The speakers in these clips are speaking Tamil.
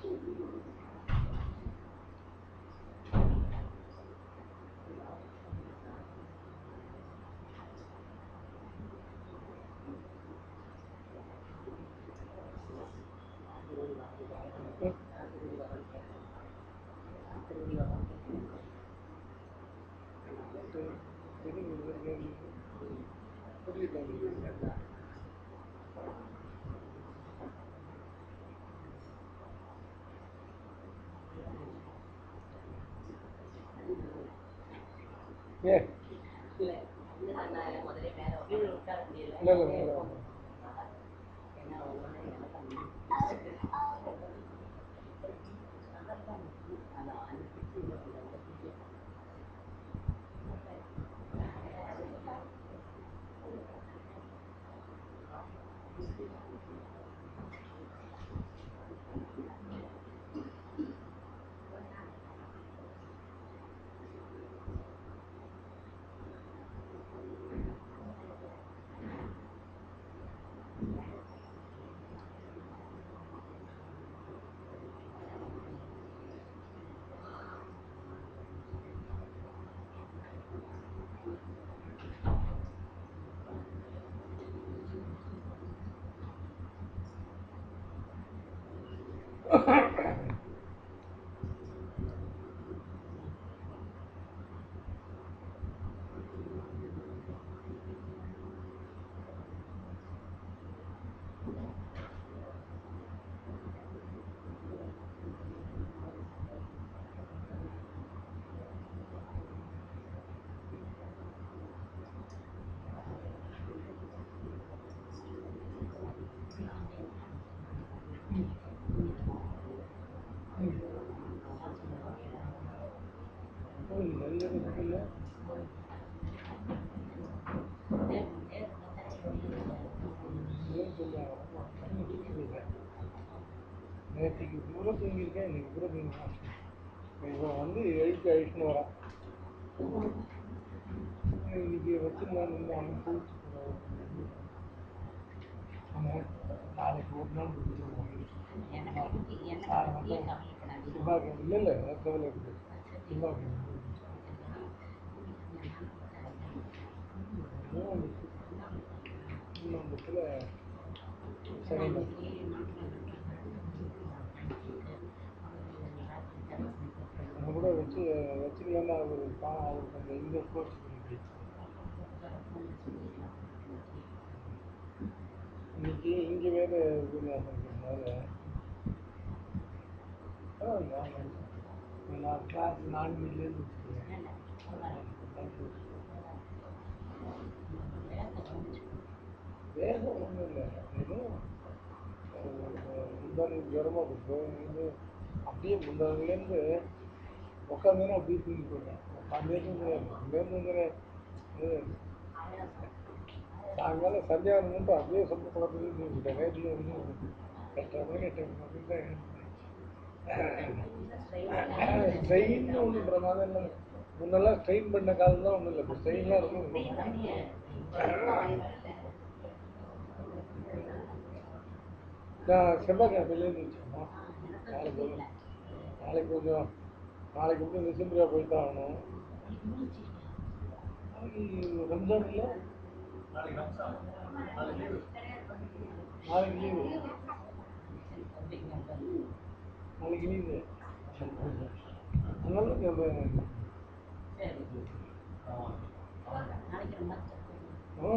ஏ இல்ல இது நான் முதல்ல மேல வந்து உட்கார முடியல இல்லை இல்லை மேலே வாங்க. ஏன்னா ஒவ்வொன்றும் எனக்கு அதான் அனுப்பிச்சு ம், நிறைய இருக்குல்ல ஏன் சொல்லுவாங்க நேற்றுக்கு பூரா தூங்கியிருக்கேன் இன்னைக்கு பூரா தூங்கிருக்கேன் இவன் வந்து எழுத்து அழிச்சுன்னு வரான் இன்னைக்கு வச்சிருந்தான் நின்று அவன் குளிச்சு ஆமாம் நாளைக்கு ஒரு நாள் கொடுத்துருவோம் எனக்கு எனக்கு டீ காஃபி பண்ணாதீங்க சிவாக்கு இல்லை இல்லை கவலை இருக்குது சிவாக்கு இன்னொன்றத்தில் சரி நம்ம கூட வச்சு வச்சுக்கலன்னா அவர் பா அவருக்கு அந்த இந்த கோர்ஸ் இன்னைக்கு இங்கே வேறு உபன்யாசம் இருக்கிறதுனால பரவாயில்ல, நான் கிளாஸ் நான்கு மணிலேருந்து வேகம் ஒன்றும் இல்லை ஏதோ முந்தானி ஜுரமாக கொடுக்கும் இது அப்படியே முந்தானிலேருந்து உட்காந்தேன்னா அப்படியே தூங்கி போயிட்டேன் உட்காந்தே அங்கேருந்து சாயங்காலம் சந்தியானம் மட்டும் அப்படியே சொந்த குழந்தையும் தூங்கிட்டேன் நேற்று வந்து எட்டரை மணி எட்டு மணி தான் எழுந்தேன் ஸ்ட்ரெயின் ஒன்றும் பிரமாதம் இல்லை முன்னெல்லாம் ஸ்ட்ரெயின் பண்ண காலம் தான் ஒன்றும் இல்லை இப்போ ஸ்ட்ரெயின்லாம் இருக்கும் நான் செவ்வாய்க்கிழமையிலேருந்து வச்சுக்கோமா நாளைக்கு வந்து- நாளைக்கு கொஞ்சம் நாளைக்கு வந்து நிசம்பரியா போய் தான் ஆகணும் நாளைக்கு ரம்ஜான் இல்லை நாளைக்கு லீவு நாளைக்கு லீவு அதனால நம்ம ஆ.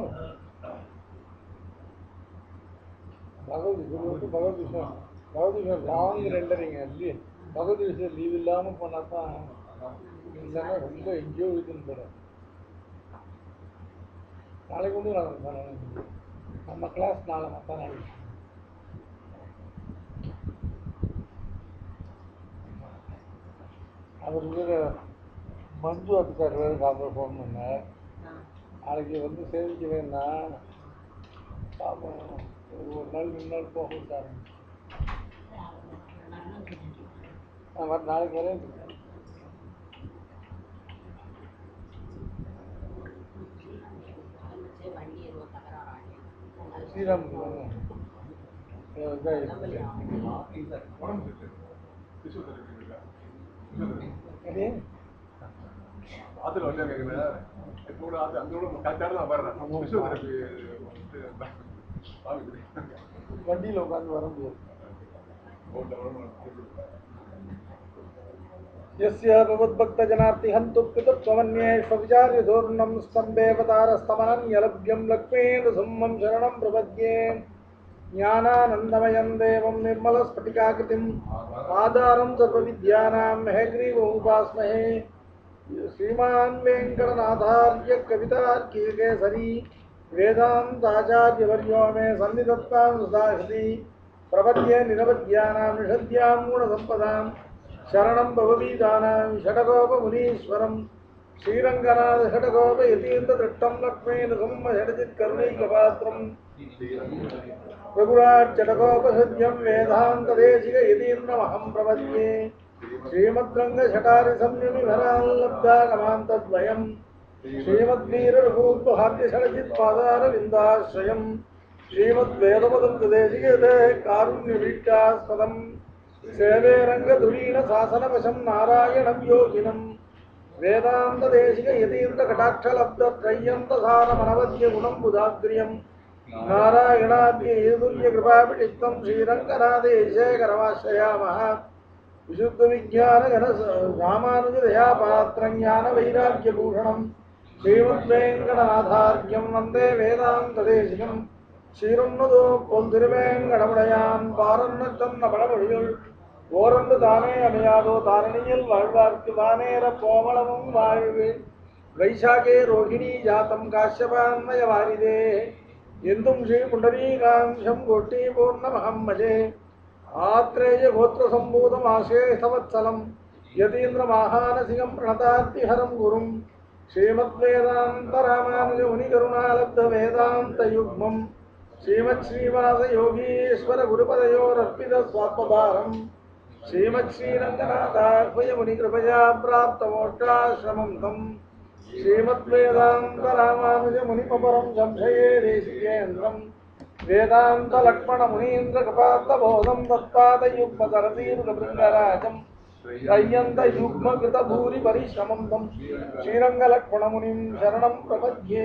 பகவத் குரு வந்து பகவத் விஷயம் பகவத் விஷயம் லாங் ரெண்டரிங்க லீவ் பகவத் விஷயம் லீவ் இல்லாமல் போனால் தான் இல்லைன்னா ரொம்ப எங்கேயோ இதுன்னு போகிறேன் நாளைக்கு வந்து நான் நான் நம்ம கிளாஸ் நாளை மற்ற நாளைக்கு அவர் இவர் மஞ்சு அதுக்கார் வேறு காப்பர் ஃபோன் பண்ணார் நாளைக்கு வந்து சேவிக்க வேணா பாப்போம் ஒரு ஒரு நாள் ரெண்டு நாள் போக விட்டாரு நான் வர நாளைக்கு வரேன் வண்டி ஏதோ தகராறு ஸ்ரீராம் இதாக உடம்பு இருக்கு அது ஆத்துல வந்து கேக்குறேன் இப்போ கூட அது அங்க கூட கரெக்டாக நான் வர்றேன் ஆமா. பிசியோதெரபி வண்டியில் உட்காந்து வர முடியாது यस्य भवद्भक्तजनार्तिहन्तु पितृत्वमन्येष्वविचार्यधूर्णं स्तम्भेवतारस्तमनन्यलभ्यं लक्ष्मीनृसिंहं शरणं प्रपद्ये ज्ञानानन्दमयं देवं निर्मलस्फटिकाकृतिम् आधारं सर्वविद्यानां हेग्रीवमुपास्महे श्रीमान् वेङ्कटनाथार्य कवितार्किकेसरी वेदान्ताचार्यवर्यो मे सन्निधत्तां सुधाहृति प्रपद्ये निरवद्यानां निषद्यां गुणसम्पदां शरणं भववीदानां षडगोपमुनीश्वरं श्रीरङ्गनाथ षडगोप यतीन्द्रदृष्टं लक्ष्मीनृसिंह षडजित्करुणैकपात्रम् रघुराट्चटकोपसद्यं वेदान्तदेशिक यतीन्द्रमहं प्रपद्ये श्रीमद्रङ्गषटारिसंयमिभराल्लब्धागमान्तद्वयम् श्रीमद्वीररघूत्वहाद्यषडजित्पादारविन्दाश्रयम् श्रीमद्वेदपदन्तदेशिकते कारुण्यवीक्षास्पदम् सेवे रङ्गधुरीणशासनवशं नारायणं योगिनम् वेदान्तदेशिक यतीन्द्रकटाक्षलब्धत्रय्यन्तसारमनवद्य गुणम् नारायणाद्य येतुल्यकृपापिटित्तं श्रीरङ्गनाथेशेखरमाश्रयामः विशुद्धविज्ञानघन रामानुजदया पात्रं ज्ञानवैराग्यभूषणं श्रीमद्वेङ्कटनाथार्यं वन्दे वेदान्तदेशिकं ஸ்ரீரொன்னதோ பொல் திருவேங்கடமுடையான் பாரன்ன சொன்ன பழமொழியுள் ஓரொன்று தானே அமையாதோ தாரணியில் வாழ்வார்க்கு வானேர கோமளமும் வாழ்வு வைசாகே ரோகிணி ஜாத்தம் காஷ்யபான்மய வாரிதே எந்தும் ஸ்ரீ புண்டரீகாம்சம் கோட்டி பூர்ணமகம் மஜே ஆத்ரேய கோத்திர சம்பூதம் ஆசேஷவத்சலம் யதீந்திர மாகானசிகம் பிரணதார்த்திஹரம் குரும் ஸ்ரீமத்வேதாந்த ராமானுஜ முனி கருணாலப்த வேதாந்த யுக்மம் ஸ்ரீமத் ஸ்ரீவாச யோகீஸ்வர குருபதயோரர்ப்பித ஸ்வாத்மபாரம் ஸ்ரீமத் ஸ்ரீரங்கநாதார்பய முனி கிருபயா பிராப்த மோட்சாசிரமம் தம் श्रीमद्वेदान्त रामानुज मुनिपरं संशये देशिकेन्द्रं वेदान्त लक्ष्मण मुनीन्द्र कपातबोधं दत्तादयुग्मतरतीरुगभृङ्गराजं त्रय्यन्त युग्मकृतभूरि परिश्रमं तं श्रीरङ्गलक्ष्मणमुनिं शरणं प्रपद्ये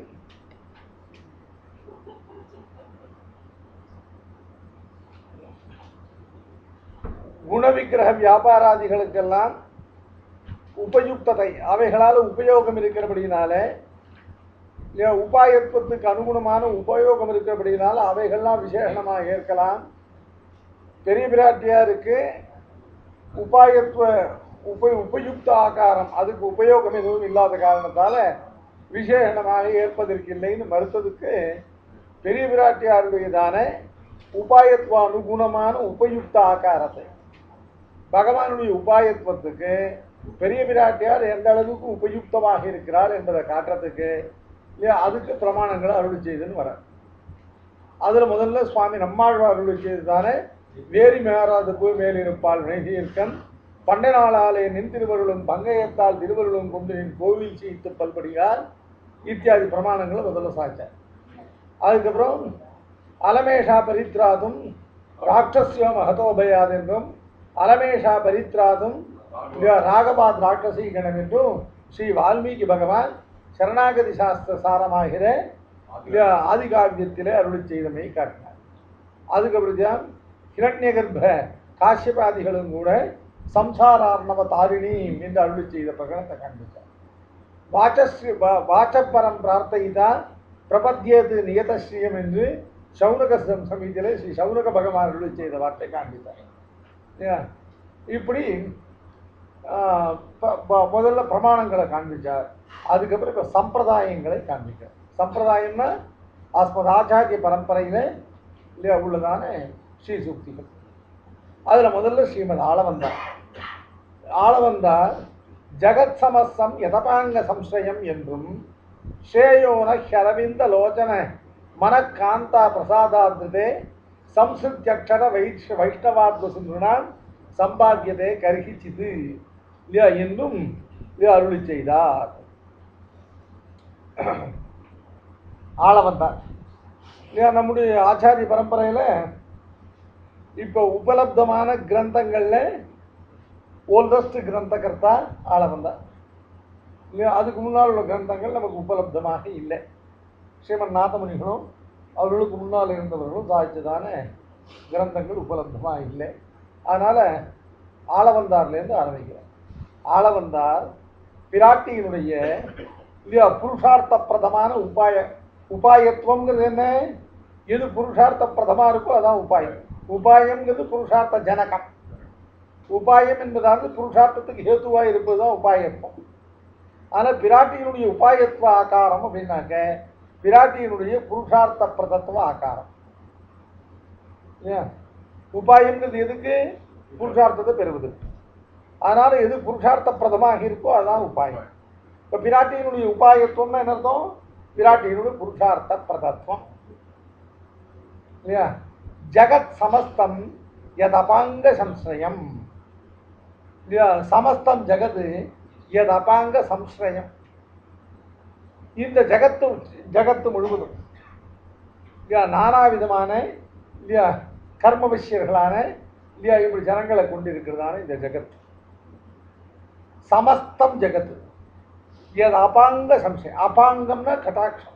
குணவிக்கிரக வியாபாராதிகளுக்கெல்லாம் உபயுக்ததை அவைகளால் உபயோகம் இருக்கிறபடினால இல்லையா உபாயத்துவத்துக்கு அனுகுணமான உபயோகம் இருக்கிறபடினால அவைகள்லாம் விசேஷமாக ஏற்கலாம் பெரிய பிராட்டியாருக்கு உபாயத்துவ உப உபயுக்த ஆகாரம் அதுக்கு உபயோகம் எதுவும் இல்லாத காரணத்தால விசேஷமாக ஏற்பதற்கில்லைன்னு மறுத்ததுக்கு பெரிய பிராட்டியாருடையதான உபாயத்துவ அனுகுணமான உபயுக்த ஆகாரத்தை பகவானுடைய உபாயத்துவத்துக்கு பெரிய பிராட்டியார் எந்த அளவுக்கு உபயுக்தமாக இருக்கிறார் என்பதை காட்டுறதுக்கு இல்லையா அதுக்கு பிரமாணங்களை அருள் செய்துன்னு வர அதுல முதல்ல சுவாமி நம்மாழ்வார் அருள் செய்து தானே வேரி மேறாது போய் மேலிருப்பால் வினைசீர்க்கன் பண்டை நாளாலே நின் திருவருளும் பங்கையத்தால் திருவருளும் கொண்டு நின் கோவில் சீத்து பல்படியார் இத்தியாதி பிரமாணங்களை முதல்ல சாய்ச்சார் அதுக்கப்புறம் அலமேஷா பரித்ராதும் ராட்சஸ்ய மகதோபயாது என்றும் அலமேஷா பரித்ராதும் ராகபாத் ராட்சசி கணம் என்றும் ஸ்ரீ வால்மீகி பகவான் சரணாகதி சாஸ்திர சாரமாகிற ஆதிகாவியத்திலே அருளி செய்தமை காட்டினார் அதுக்கப்புறம் ஹிரண்ய கர்ப்ப காஷ்யபாதிகளும் கூட சம்சாரார்ணவ தாரிணி என்று அருளி செய்த பிரகடனத்தை காண்பித்தார் வாச்சஸ்ரீ வா- வாச்சப்பரம் பிரார்த்திதா பிரபத்தியது நியதஸ்ரீயம் என்று சௌனக சம் சமீதியிலே ஸ்ரீ சௌனக பகவான் அருளி செய்த வார்த்தை காண்பித்தார் இல்லையா? இப்படி ஆஹ், ப- ப- முதல்ல பிரமாணங்களை காண்பிச்சார் அதுக்கப்புறம் இப்போ சம்பிரதாயங்களை காண்பிக்கிறார் சம்பிரதாயம்னா ஆஸ்மத் ஆச்சாரிய பரம்பரையில் இல்லையா உள்ளதான ஸ்ரீ சூக்திகள் அதில் முதல்ல ஸ்ரீமத் ஆளவந்தார் ஆளவந்தார் ஜகத் சமஸ்தம் யதபாங்க சம்சயம் என்றும் ஸ்ரேயோன ஹரவிந்த லோச்சன மனக்காந்தா பிரசாதாத்ருதே சம்ஸ்கிருத்யக்ஷர வைஷ் வைஷ்ணவாத்மசுனான் சம்பாத்தியதே கருகிச்சிது இல்லையா என்றும் இல்லையா அருளி செய்தார் ஆள வந்தார் இல்லையா நம்முடைய ஆச்சாரிய பரம்பரையில் இப்போ உபலப்தமான கிரந்தங்களில் ஓல்டஸ்ட் கிரந்தகர்த்தா ஆளவந்தா இல்லையா அதுக்கு முன்னால் உள்ள கிரந்தங்கள் நமக்கு உபலப்தமாக இல்லை ஸ்ரீமன் நாதமுனிகளும் அவர்களுக்கு முன்னால் இருந்தவர்களும் சாதிச்சதான கிரந்தங்கள் உபலப்தமாக இல்லை அதனால் ஆளவந்தார்லேருந்து ஆரம்பிக்கிறேன் ஆளவந்தார் பிராட்டியினுடைய இல்லையா புருஷார்த்த பிரதமான உபாய உபாயத்துவங்கிறது என்ன எது புருஷார்த்த பிரதமா இருக்கோ அதான் உபாயம் உபாயம்ங்கிறது புருஷார்த்த ஜனகம் உபாயம் என்பதாவது புருஷார்த்தத்துக்கு ஹேத்துவாக இருப்பது தான் உபாயத்துவம் ஆனால் பிராட்டியினுடைய உபாயத்துவ ஆகாரம் அப்படின்னாக்க பிராட்டியினுடைய புருஷார்த்த பிரதத்துவ ஆகாரம் ஏன் உபாயம்ங்கிறது எதுக்கு புருஷார்த்தத்தை பெறுவது அதனால எது புருஷார்த்த பிரதமாக இருக்கோ அதான் உபாயம் இப்போ பிராட்டியினுடைய உபாயத்துவம்னா என்ன அர்த்தம் பிராட்டியினுடைய புருஷார்த்த பிரதத்துவம் இல்லையா ஜகத் சமஸ்தம் யதபாங்க சம்சயம் இல்லையா சமஸ்தம் ஜகது யதபாங்க சம்சயம் இந்த ஜகத்து ஜகத்து முழுவதும் இல்லையா நானா விதமான இல்லையா கர்மவிஷயர்களான இல்லையா இப்படி ஜனங்களை கொண்டிருக்கிறதான இந்த ஜகத் சமஸ்தம் ஜகத்து எது அபாங்க சம்சயம் அபாங்கம்னா கட்டாட்சம்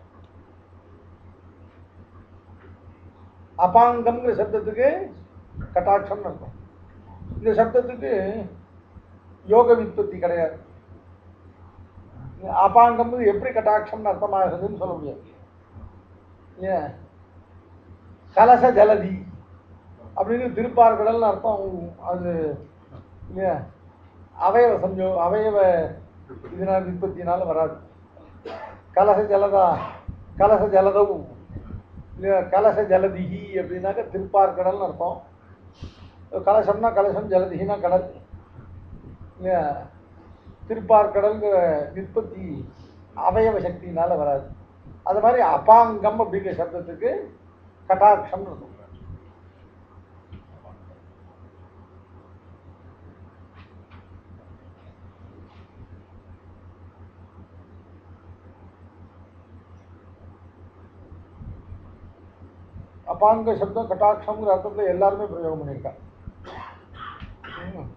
அபாங்கம்ங்கிற சப்தத்துக்கு கட்டாட்சம்னு அர்த்தம் இந்த சப்தத்துக்கு யோக வித்பத்தி கிடையாது அபாங்கம் எப்படி கட்டாட்சம்னு அர்த்தமாகுதுன்னு சொல்ல முடியாது ஏன் கலச ஜலதி அப்படின்னு திருப்பார்கடல்னு அர்த்தம் அது இல்லையா அவயவ சம்யோ அவயவ இதனால் விற்பத்தினால வராது கலச ஜலதா கலச ஜலதவும் இல்லையா கலச ஜலதிகி அப்படின்னாக்க திருப்பார்கடல்னு அர்த்தம் கலசம்னா கலசம் ஜலதிகினா கடல் இல்லையா திருப்பார்கடல்ங்கிற விற்பத்தி அவயவ சக்தியினால வராது அது மாதிரி அபாங்கம் அப்படிங்கிற சப்தத்துக்கு கட்டாட்சம்னு இருக்கும் அபாங்க சப்தம் கட்டாட்சம்ங்கிற அர்த்தத்தில் எல்லாருமே பிரயோகம் பண்ணியிருக்காங்க ம்.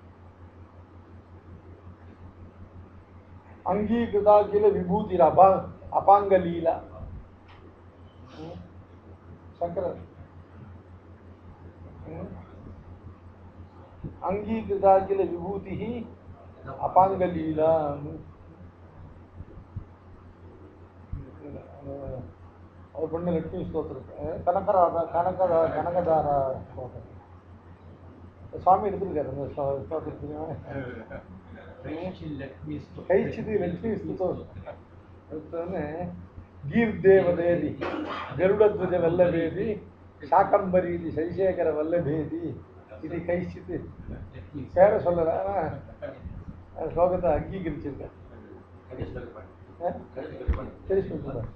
அங்கீகிருதா கீழ விபூதி அபா அபாங்க லீலா ம். சங்கரர் ம். அங்கீகிருதா கீழ விபூதி அபாங்க லீலா ம். அவர் பண்ண லட்சுமி ஸ்தோத்திரம் கனகராதா கனகதா கனகதாரா ஸ்தோத்திரம் சுவாமி எடுத்துருக்காரு அந்த ஸ்தோ- ஸ்தோத்திரத்துக்கு கைச்சிது லட்சுமி ஸ்தோத்திரம் அடுத்தவொன்னு ಗೀರ್ ದೇವದೇದಿ ಗರುಡಧ್ವಜ ವಲ್ಲಭೇದಿ ಶಾಕಂಬರೀದಿ ಶೈಶೇಖರ ವಲ್ಲಭೇದಿ இது கைச்சித்து பேரை சொல்லல ஆனா அந்த ஸ்லோகத்தை அங்கீகரிச்சிருக்கேன் தெரிஞ்சு சொல்லுறேன்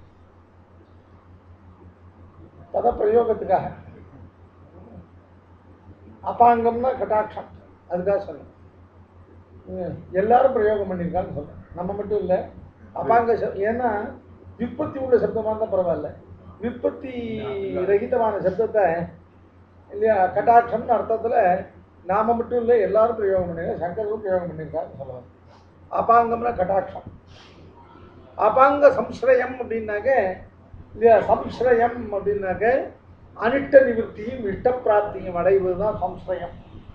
பத பிரயோகத்துக்காக அபாங்கம்னா கட்டாட்சம் அதுக்காக சொன்னேன் ம், எல்லாரும் பிரயோகம் பண்ணியிருக்கான்னு சொல்றேன் நம்ம மட்டும் இல்லை அபாங்க சப்- ஏன்னா விற்பத்தி உள்ள சப்தமாக இருந்தால் பரவாயில்ல விற்பத்தி ரகிதமான சப்தத்தை இல்லையா கட்டாட்சம்னு அர்த்தத்தில் நாம மட்டும் இல்லை எல்லாரும் பிரயோகம் பண்ணிருக்காங்க சங்கரும் பிரயோகம் பண்ணியிருக்காருன்னு சொல்லுவாங்க அபாங்கம்னா கட்டாட்சம் அபாங்க சம்ஸ்ரயம் அப்படின்னாக்க இல்லையா சம்ஸ்ரயம் அப்படின்னாக்க அனிஷ்ட நிவர்த்தியும் இஷ்ட பிராப்தியும் அடைவது தான் சம்ஸ்ரயம்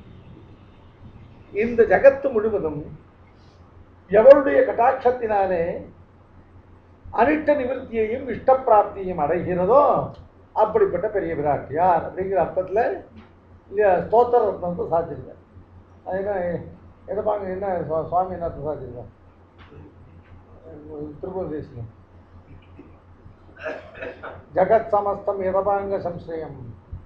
இந்த ஜகத்து முழுவதும் எவருடைய கட்டாட்சத்தினாலே அனிஷ்ட நிவர்த்தியையும் இஷ்ட பிராப்தியையும் அடைகிறதோ அப்படிப்பட்ட பெரிய பிராட்டியார் அப்படிங்கிற அர்த்தத்தில் இல்லையா ஸ்தோத்திர ரத்னத்தை சாதிச்சிருக்கார் அது என்ன எதை பாங்க என்ன சுவா- சுவாமி என்ன சாதிச்சிருக்கார் திருப்பதி தேசியம் ஜகத் சமஸ்தம் எதபாங்க சம்சயம்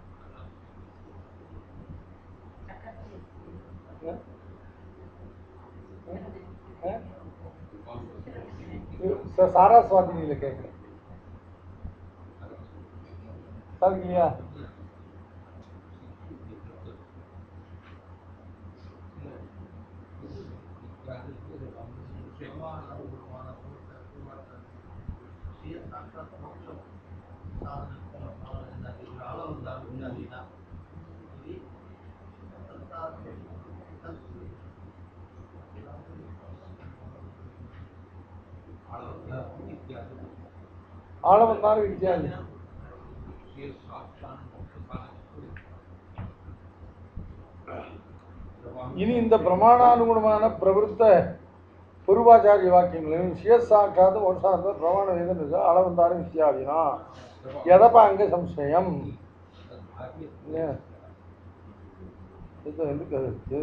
சாரா சுவாதினியில் கேட்குறேன் சாதிக்கலையா ஆளவந்தான வித்தியாதி இனி இந்த பிரமாணானுகுணமான பிரவருத்த பூர்வாச்சாரிய வாக்கியங்களையும் சியசாட்சாத் வம்சாந்த பிரமாண வேதம் இருக்கு அளவந்தான வித்தியாதினா எதப்பாங்க சம்சயம் ஏன்? இது எதுக்கு அதுக்கு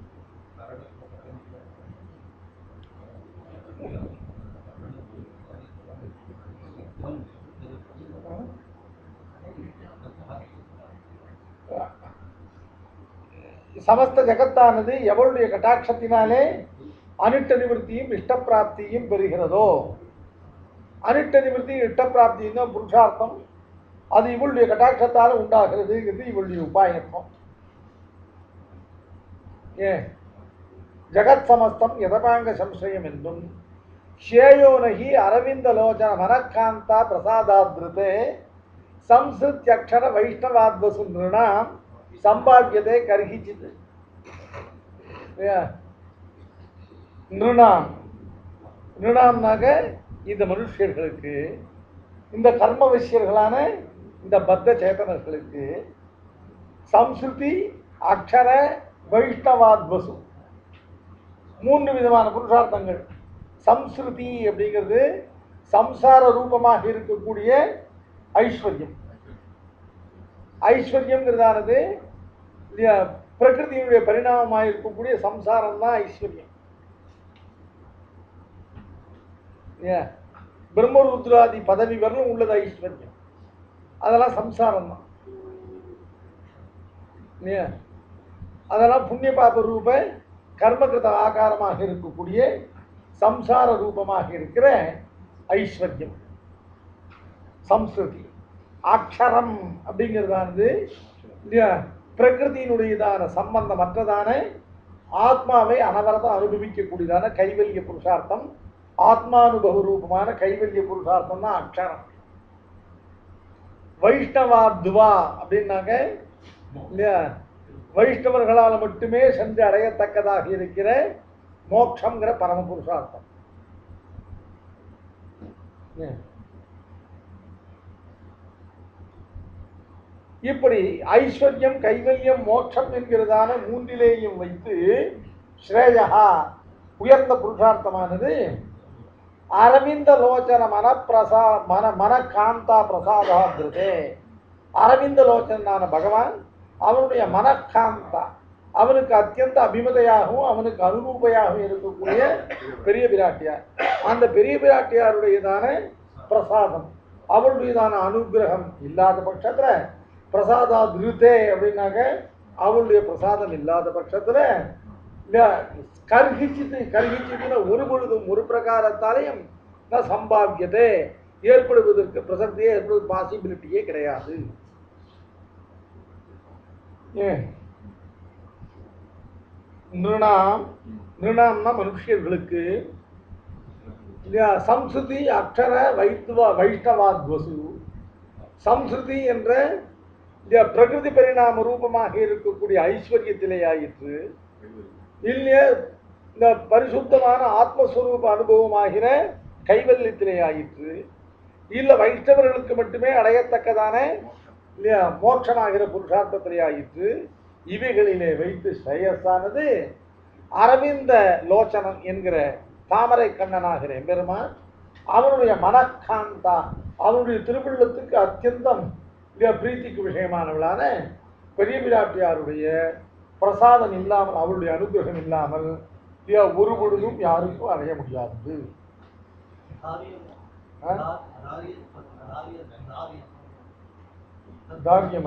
சமஸ்த ஜகத்தானது எவளுடைய கட்டாட்சத்தினாலே அனிட்ட நிவர்த்தியும் இஷ்டப்பிராப்தியும் பெறுகிறதோ அனிட்ட நிவர்த்தி இஷ்டப்பிராப்தியும் தான் புருஷார்த்தம் அது இவளுடைய கட்டாட்சத்தால் உண்டாகிறதுங்கிறது இவளுடைய உபாயத்துவம் ஏன் ஜகத் சமஸ்தம் யதபாங்க சம்சயம் என்றும் ஷேயோனகி அரவிந்தலோச்சன மனக்காந்தா பிரசாதாத்ருதே சம்ஸ்கிருத்யக்ஷர வைஷ்ணவாத்வசு நிருணாம் சம்பாவியதே கர்ஹிச்சித் நிருணாம் நிருணாம்னாக இந்த மனுஷர்களுக்கு இந்த கர்ம விஷயர்களான இந்த பத்த சேதனர்களுக்கு சம்ஸ்கிருதி அக்ஷர வைஷ்ணவாத்வசு மூன்று விதமான புருஷார்த்தங்கள் சம்ஸ்கிருதி அப்படிங்கிறது சம்சார ரூபமாக இருக்கக்கூடிய ஐஸ்வர்யம் ஐஸ்வர்யங்கிறதானது இல்லையா, பிரகிருதியினுடைய பரிணாமமாக இருக்கக்கூடிய சம்சாரம் தான் ஐஸ்வர்யம் இல்லையா? பிரம்மருத்ராதி பதவி வரலும் உள்ளது ஐஸ்வர்யம் அதெல்லாம் சம்சாரம் தான் இல்லையா அதெல்லாம் புண்ணிய பாப ரூப கர்மகிருத ஆகாரமாக இருக்கக்கூடிய சம்சார ரூபமாக இருக்கிற ஐஸ்வர்யம் சம்ஸ்கிருதி அக்ஷரம் அப்படிங்கிறதானது இல்லையா பிரகிருதியினுடையதான சம்பந்தமற்றதான ஆத்மாவை அனவரதம் அனுபவிக்கக்கூடியதான கைவல்ய புருஷார்த்தம் ஆத்மானுபவ ரூபமான கைவல்ய புருஷார்த்தம் தான் அக்ஷரம் வைஷ்ணவாத்வா அப்படின்னாங்க இல்லையா வைஷ்ணவர்களால் மட்டுமே சென்று அடையத்தக்கதாக இருக்கிற மோட்சங்கிற பரம புருஷார்த்தம் ஏன்? இப்படி ஐஸ்வர்யம் கைவல்யம் மோட்சம் என்கிறதான மூன்றிலேயும் வைத்து ஸ்ரேயா உயர்ந்த புருஷார்த்தமானது அரவிந்த லோச்சன மனப்பிரசா மன மனகாந்தா பிரசாதா திருதே அரவிந்த லோச்சனான பகவான் அவனுடைய மனக்காந்தா அவனுக்கு அத்தியந்த அபிமதையாகவும் அவனுக்கு அனுரூபையாகவும் இருக்கக்கூடிய பெரிய பிராட்டியார் அந்த பெரிய பிராட்டியாருடையதான பிரசாதம் அவளுடையதான அனுகிரகம் இல்லாத பட்சத்துல பிரசாதா திருத்தே அப்படின்னாக்க அவளுடைய பிரசாதம் இல்லாத பட்சத்துல இல்ல கர்ஹிச்சித்து கர்ஹிச்சித்துன ஒரு பொழுதும் ஒரு பிரகாரத்தாலையும் ந சம்பாவியதே ஏற்படுவதற்கு பிரசக்தியே ஏற்படுவது பாசிபிலிட்டியே கிடையாது ஏன் நிருணாம் நிருணாம்னா மனுஷர்களுக்கு இல்லையா சம்ஸ்கிருதி அக்ஷர வைத்துவா வைஷ்ணவாத்வசு சம்ஸ்கிருதி என்ற இந்த பிரகிருதி பரிணாம ரூபமாக இருக்கக்கூடிய ஐஸ்வர்யத்திலே ஆயிற்று இல்லையா இந்த பரிசுத்தமான ஆத்மஸ்வரூப அனுபவமாகிற கைவல்யத்திலே ஆயிற்று இல்ல வைஷ்ணவர்களுக்கு மட்டுமே அடையத்தக்கதான இல்லையா மோட்சமாகிற புருஷார்த்தத்திலே ஆயிற்று இவைகளிலே வைத்து ஸ்ரேயஸானது அரவிந்த லோச்சனன் என்கிற தாமரை கண்ணனாகிற எம்பெருமான் அவனுடைய மனக்காந்தா அவனுடைய திருவுள்ளத்துக்கு அத்தியந்தம் இல்லையா பிரீத்திக்கு விஷயமானவளான பெரிய பிராட்டியாருடைய பிரசாதம் இல்லாமல் அவருடைய அனுகிரகம் இல்லாமல் இல்லையா ஒரு பொழுதும் யாருக்கும் அடைய முடியாது ஆ? தார்யமா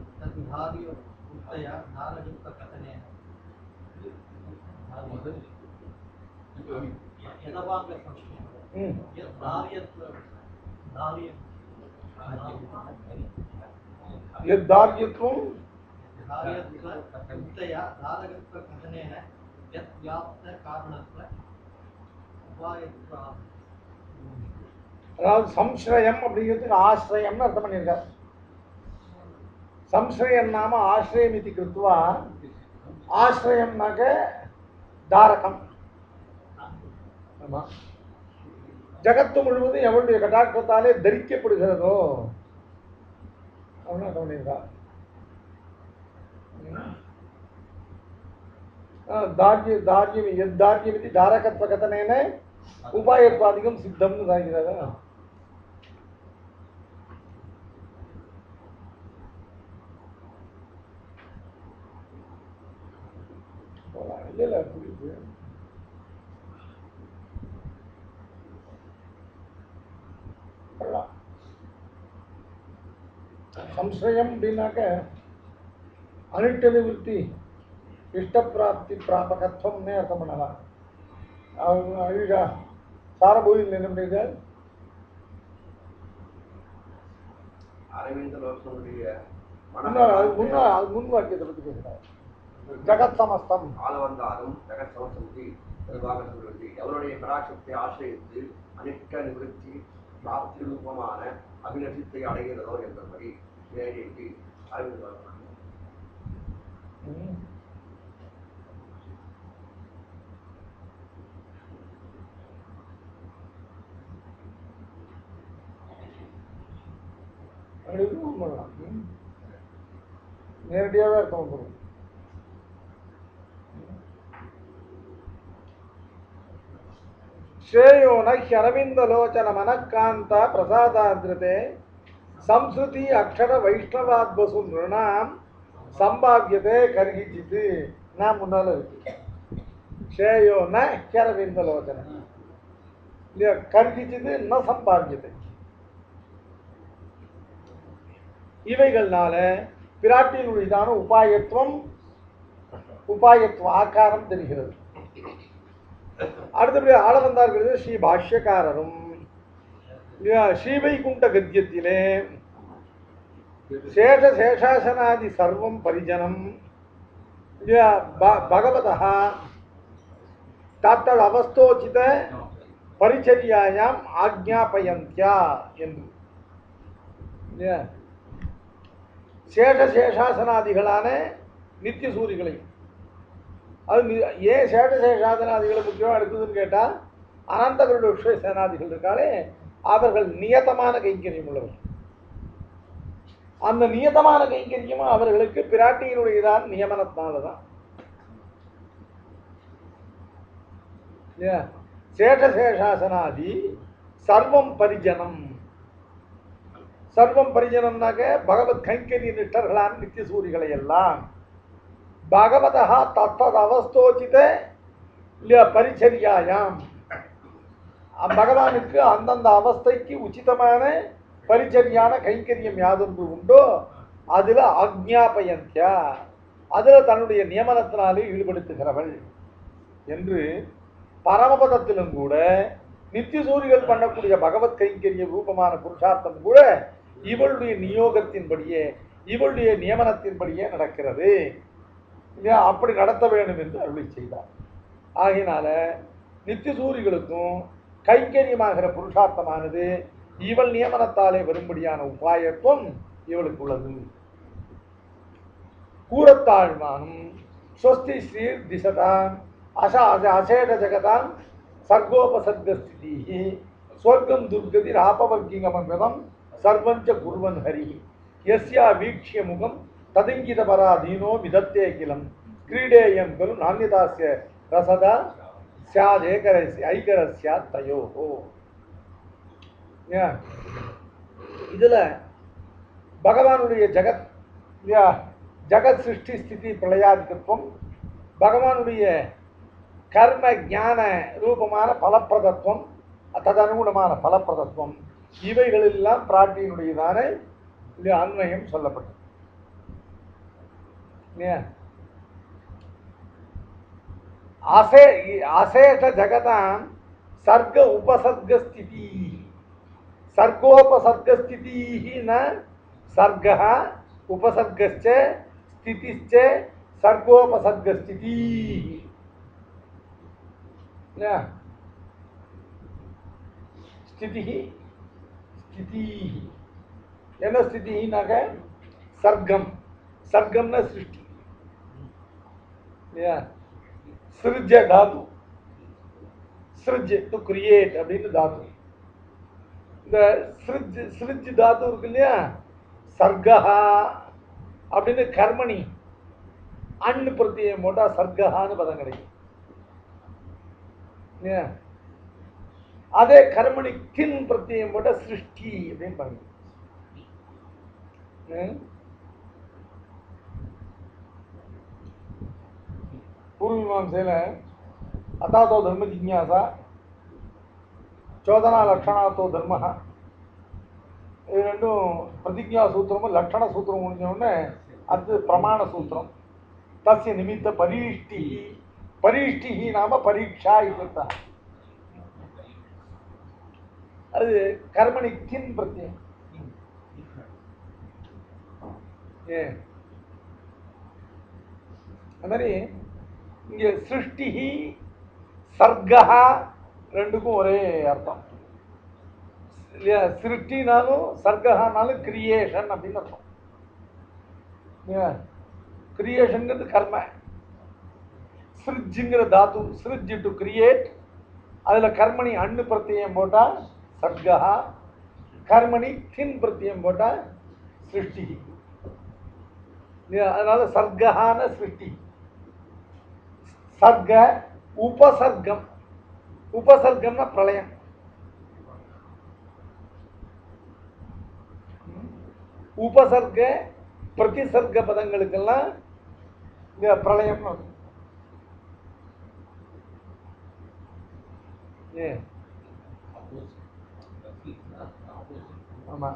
ம் எத் தார்யத்துவம் அதாவது சம்ஸ்ரயம் அப்படிங்கிறதுக்கு ஆசிரயம்னு அர்த்தம் பண்ணியிருக்கார் சம்ஸ்ரயம் நாம ஆசிரயம் இது கிருத்வா ஆசிரயம்னாக்க தாரகம் ஆமா ஜகத்து முழுவதும் எவளுடைய கட்டாட்சத்தாலே தரிக்கப்படுகிறதோ அவனா கவனிதா தார்ய தார்யம் எத் தார்யமிதி தாரகத்வ கதனேன உபாயத்வாதிகம் சித்தம்னு சாய்கிறதா இல்ல இல்ல புரியுது கொள்ளலாம். சம்சயம் அப்படின்னாக்க அனிட்ட நிவர்த்தி இஷ்டப்பிராப்தி பிராபகத்துவம்னே அர்த்தம் பண்ணலாம் அவங்க அழுகா சாரபூயில் என்ன பண்ணியிருக்கார் அரவிந்த லோகனுடைய முன்னாள் அது முன்னாள் அது முன் வாக்கியத்தை பற்றி பேசுகிறார் ஜகத் சமஸ்தம் ஆள வந்தாலும் ஜெகத் சமசந்தி நிர்வாக சொல்வது எவருடைய பராசக்தியை ஆசிரியத்து அனிட்ட நிவர்த்தி பிராப்தி ரூபமான அபிநசித்தை அடைகிறதோ என்பபடி நேரிட்டு அரவிந்த லோகன் ம். அழுதும் பண்ணலாம் ம். நேரடியாகவே அர்த்தம் வந்துடும் ಶ್ರೇಯೋ ನ ಹ್ಯರವಿಂದಲೋಚನ ಮನಃಕಾಂತ ಪ್ರಸಾದಾದ್ರತೆ ಸಂಸ್ಕೃತಿ ಅಕ್ಷರ ವೈಷ್ಣವಾದ್ವಸು ನೃಣಾಂ ಸಂಭಾವ್ಯತೆ ಕರ್ಹಿಚಿತ್ ನಾ ಮುನ್ನಾல இருக்கு ಶ್ರೇಯೋ ನ ಹ್ಯರವಿಂದಲೋಚನ இல்லையா கர்கிச்சது ந சம்பாவியதை இவைகள்னால பிராட்டியினுடையதான உபாயத்துவம் உபாயத்துவ ஆக்காரம் தெரிகிறது அடுத்தபடி ஆள வந்தார்கள் ஸ்ரீ பாஷ்யக்காரரும் இல்லையா ஸ்ரீவைகுண்ட கத்தியத்திலே சேஷ சேஷாசனாதி சர்வம் பரிஜனம் இல்லையா ப- பகவதः தத்தது அவஸ்தோச்சித பரிச்சரியாயாம் ஆக்ஞாபயந்தியா என்று இல்லையா சேஷ சேஷாசனாதிகளான நித்திய சூரிகளை அது நி- ஏன் சேஷ சேஷாசனாதிகளை முக்கியமாக எடுக்குதுன்னு கேட்டால் அனந்தகருடைய விஷய சேனாதிகள் இருக்காலே அவர்கள் நியதமான கைங்கரியம் உள்ளவர்கள் அந்த நியதமான கைங்கரியமும் அவர்களுக்கு பிராட்டியினுடையதான் நியமனத்தினால தான் இல்லையா சேஷசேஷாசனாதி சர்வம் பரிஜனம் சர்வம் பரிஜனம்னாக்க பகவத் கைங்கரிய நிஷ்டர்களான நித்திய சூரிகளை எல்லாம் பகவதா தத்தத் அவஸ்தோச்சித இல்லையா பரிச்சரியாயாம் அ- பகவானுக்கு அந்தந்த அவஸ்தைக்கு உச்சிதமான பரிச்சரியான கைங்கரியம் யாதொன்று உண்டோ அதில் அக்ஞாபயந்தியா அதில் தன்னுடைய நியமனத்தினாலே ஈடுபடுத்துகிறவள் என்று பரமபதத்திலும் கூட நித்திய சூரிகள் பண்ணக்கூடிய பகவத் கைங்கரிய ரூபமான புருஷார்த்தம் கூட இவளுடைய நியோகத்தின்படியே இவளுடைய நியமனத்தின்படியே நடக்கிறது இல்லையா அப்படி நடத்த வேண்டும் என்று அருளி செய்தார் ஆகையினால நித்திய சூரிகளுக்கும் கைங்கரியமாகிற புருஷார்த்தமானது இவள் நியமனத்தாலே வரும்படியான உபாயத்துவம் இவளுக்கு உள்ளது கூறத்தாழ்மானும் ஸ்வஸ்தி ஸ்ரீ திசதாம் அசா அச அசேட ஜகதாம் சர்கோபசர்கஸ்திதி ஸ்வர்க்கம் துர்கதி ராபவர்க்கிகமங்கதம் சர்வஞ்ச குர்வன் ஹரி யஸ்யா வீக்ஷ்ய முகம் ததிங்கித பராதீனோ விதத்தே கிலம் கிரீடேயம் கலு நானியதாசிய ரசதா சியாத் ஏகரஸ்ய ஐகரஸ்யா தயோஹோ ஏன் இதில் பகவானுடைய ஜெகத் இல்லையா ஜெகத் சிருஷ்டி ஸ்திதி பிரளயாதிகத்துவம் பகவானுடைய கர்ம ஞான ரூபமான பலப்பிரதத்துவம் ததனுகுணமான பலப்பிரதத்துவம் இவைகளெல்லாம் பிராட்டியினுடையதான இல்லையா அன்வயம் சொல்லப்பட்டது இல்லையா அசே அசேஷ ஜகதாம் சர்க்க உபசர்கஸ்திதி सर्गोपसर्गस्थिति न सर्ग उपसर्गश्च स्थितिश्च सर्गोपसर्गस्थिति न स्थिति स्थिति என்ன ஸ்திதினாக்க சர்க்கம் சர்க்கம்னா சிருஷ்டி இல்லையா சிருஜ தாது சிருஜ் டு கிரியேட் அப்படின்னு தாது இந்த சிரிஜ் சிரிஜ் தாத்து இருக்கு இல்லையா சர்க்கஹா அப்படின்னு கர்மணி அன்னு பிரத்தியம் போட்டா சர்க்கஹான்னு பதம் கிடைக்கும் இல்லையா அதே கர்மணி கின் பிரத்தியம் போட்டா சிருஷ்டி அப்படின்னு பாருங்க ம்? பூர்வீமாசையில் அதாத்தோ தர்ம ஜிக்ஞாசா சோதனா லக்ஷணாத்தோ தர்ம இது ரெண்டும் பிரதிஜா சூத்திரமும் லக்ஷண சூத்திரம் முடிஞ்ச உடனே அது பிரமாண சூத்திரம் தஸ்ய நிமித்த பரீஷ்டி பரீஷ்டி நாம பரீட்சா இதான் அது கர்மணி கின் பிரத்யம் ஏ அது மாதிரி இங்க சிருஷ்டி சர்க்கா ரெண்டுக்கும் ஒரே அர்த்தம் இல்லையா சிருஷ்டினாலும் சர்க்கஹானாலும் கிரியேஷன் அப்படின்னு அர்த்தம் இல்லையா கிரியேஷன்ங்கிறது கர்ம சிருஜ்ஜுங்கிற தாத்து சிருஜ் டு கிரியேட் அதில் கர்மணி அண்ணு பிரத்தியம் போட்டால் சர்க்கா கர்மணி தின் பிரத்தியம் போட்டால் சிருஷ்டி இல்லையா அதனால சர்க்கஹான சிருஷ்டி சர்க்க உபசர்க்கம் உபசர்க்கம்னா பிரளயம் உபசர்க்க பிரதிசர்க்க பதங்களுக்கெல்லாம் இந்த பிரளயம் ஏ ஆமா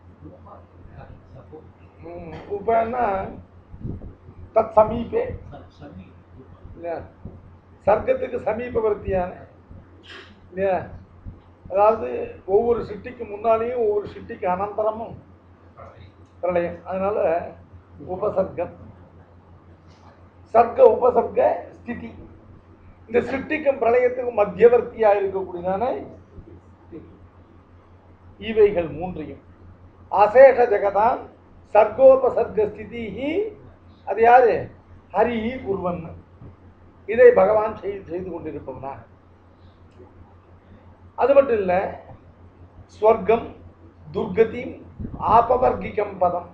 ம், உபன்னா தத் சமீபே இல்லையா சர்க்கத்துக்கு சமீபவர்த்தியான இல்லையா அதாவது ஒவ்வொரு சிட்டிக்கு முன்னாலேயும் ஒவ்வொரு சிட்டிக்கு அனந்தரமும் பிரளயம் அதனால உபசர்க்கம் சர்க்க உபசர்க்க ஸ்திதி இந்த சிட்டிக்கும் பிரளயத்துக்கும் மத்தியவர்த்தியா இருக்கக்கூடியதான இவைகள் மூன்றையும் அசேஷ ஜெகதான் சர்க்கோபசர்க்க ஸ்திதி அது யாரு ஹரி குருவன் இதை பகவான் செய்து செய்து கொண்டிருப்பவனா அது மட்டும் இல்லை ஸ்வர்க்கம் துர்கதி ஆபவர்கிகம் பதம்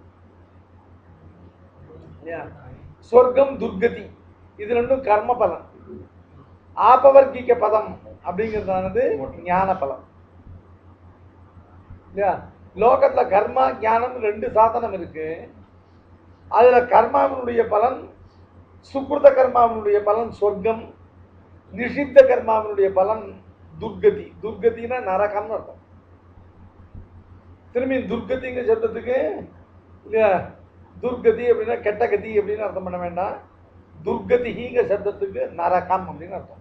இல்லையா? ஸ்வர்க்கம் துர்கதி இது ரெண்டும் கர்ம பலன் ஆபவர்கிக பதம் அப்படிங்கிறதானது ஞான பலம் இல்லையா லோகத்துல கர்மா ஞானம் ரெண்டு சாதனம் இருக்கு அதுல கர்மாவினுடைய பலன் சுக்ருத கர்மாவினுடைய பலன் சொர்க்கம் நிஷித்த கர்மாவினுடைய பலன் துர்கதி துர்கதினா நரகம்னு அர்த்தம் திரும்பி துர்கதிங்க சொல்றதுக்கு இல்லையா துர்கதி அப்படின்னா கெட்ட கதி அப்படின்னு அர்த்தம் பண்ண வேண்டாம் துர்கதிங்க சப்தத்துக்கு நரகம் அப்படின்னு அர்த்தம்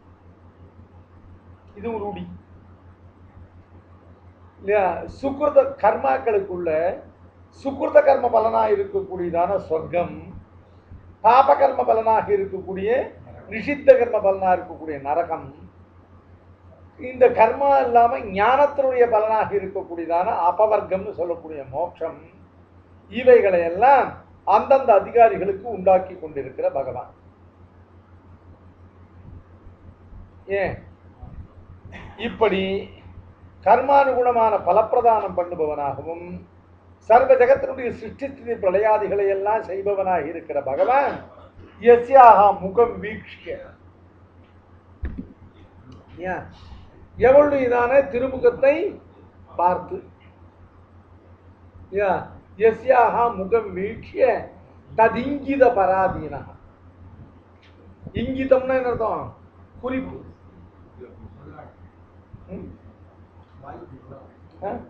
இது ஒரு ரூடி இல்லையா சுக்ருத கர்மாக்களுக்குள்ள சுக்ருத கர்ம பலனா இருக்கக்கூடியதான சொர்க்கம் பாப கர்ம பலனாக இருக்கக்கூடிய நிஷித்த கர்ம பலனாக இருக்கக்கூடிய நரகம் இந்த கர்மா இல்லாம ஞானத்தினுடைய பலனாக இருக்கக்கூடியதான அபவர்க்கம்னு சொல்லக்கூடிய மோட்சம் இவைகளை எல்லாம் அந்தந்த அதிகாரிகளுக்கு உண்டாக்கி கொண்டிருக்கிற பகவான் ஏன் இப்படி கர்மானுகுணமான பலப்பிரதானம் பண்ணுபவனாகவும் சர்வ ஜகத்தினுடைய சிருஷ்டி பிரளயாதிகளை எல்லாம் செய்பவனாக இருக்கிற பகவான் எஸ்யாக முகம் வீக்ஷிய ஏன் எவளுடையதான திருமுகத்தை பார்த்து யா எஸ்யாக முகம் வீட்சிய ததிங்கித பராதீனா இங்கிதம்னா என்ன அர்த்தம் குறிப்பு ம்? ஆ?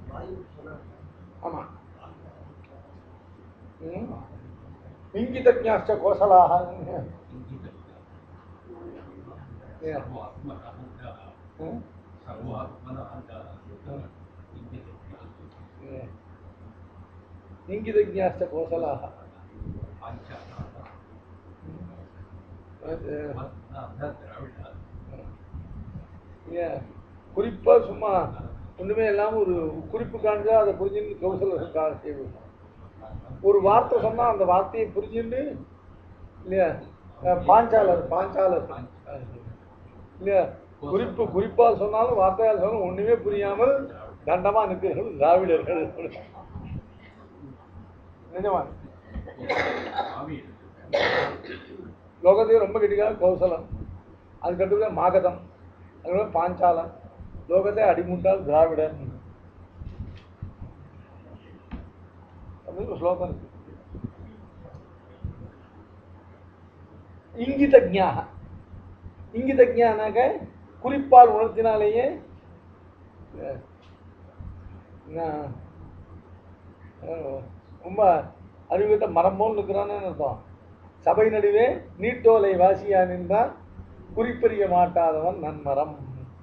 ஆமா ம்? இங்கிதஜாச்ச கோசலாக Yeah. ம்? Yeah. இங்கிதஜாச்ச கோசலாக அது ஏன் குறிப்பா சும்மா ஒண்ணுமே இல்லாம ஒரு குறிப்பு காண்க அதை புரிஞ்சுன்னு கௌசலர்களுக்காக செய்வது ஒரு வார்த்தை சொன்னா அந்த வார்த்தையை புரிஞ்சுன்னு இல்லையா அஹ் பாஞ்சாலர் பாஞ்சாலர் இல்லையா குறிப்பு குறிப்பா சொன்னாலும் வார்த்தையால் சொன்னாலும் ஒண்ணுமே புரியாமல் தண்டமா நிற்கிறீர்கள் திராவிடர்கள் நிஜமா லோகத்தையும் ரொம்ப கெட்டிக்காக கௌசலம் அதுக்கடுத்து மாகதம் அதுக்கப்புறம் பாஞ்சாலம் லோகத்தை அடிமுட்டால் திராவிடன் அப்படின்னு ஒரு ஸ்லோகம் இருக்கு இங்கித ஜாக இங்கித ஜானாக்க குறிப்பால் உணர்த்தினாலேயே அஹ், நான், அஹ், ரொம்ப அறிவிட்ட மரம் போல் இருக்கிறான்னு அர்த்தம் சபை நடுவே நீட்டோலை வாசியா நின்றால் குறிப்பறிய மாட்டாதவன் நன்மரம்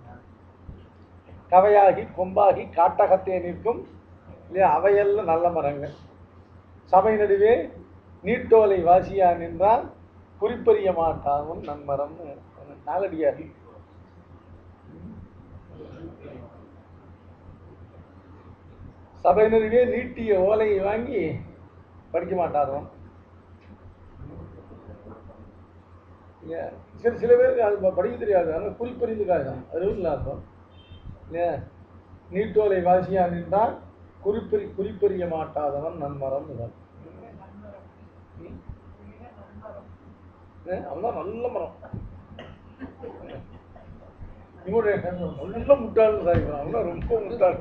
கவையாகி கொம்பாகி காட்டகத்தே நிற்கும் இல்லையா அவையெல்லாம் நல்ல மரங்கள் சபை நடுவே நீட்டோலை வாசியா நின்றால் குறிப்பறிய மாட்டாதவன் நன்மரம்னு நாலடியார் சபை நடுவே நீட்டிய ஓலையை வாங்கி படிக்க மாட்டாதவன் இல்லையா சில சில பேருக்கு அது ப- படிக்க தெரியாது ஆனால் குறிப்பறிந்து காயம் அறிவு இல்லாதவன் இல்லையா நீட்டோலை வாசியா நின்றால் குறிப்பறி குறிப்பறிய மாட்டாதவன் நன்மரம் இவன் ம். ஏ, அவன்தான் நல்ல மரம் இவனுடைய நல்ல முட்டாள் தான் இவன் அவன் ரொம்ப முட்டாள்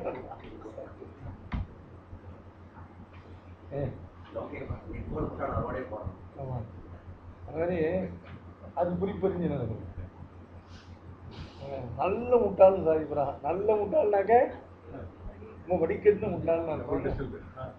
ஏ அதோடய போறோம் ஆமாம் அதாவது அது குறிப்பறிஞ்சு நடக்கும் நல்ல முட்டாள் சாதிக்கிறான் நல்ல முட்டாள்னாக்க நம்ம படிக்கிறது முட்டாள்னு அர்த்தம்.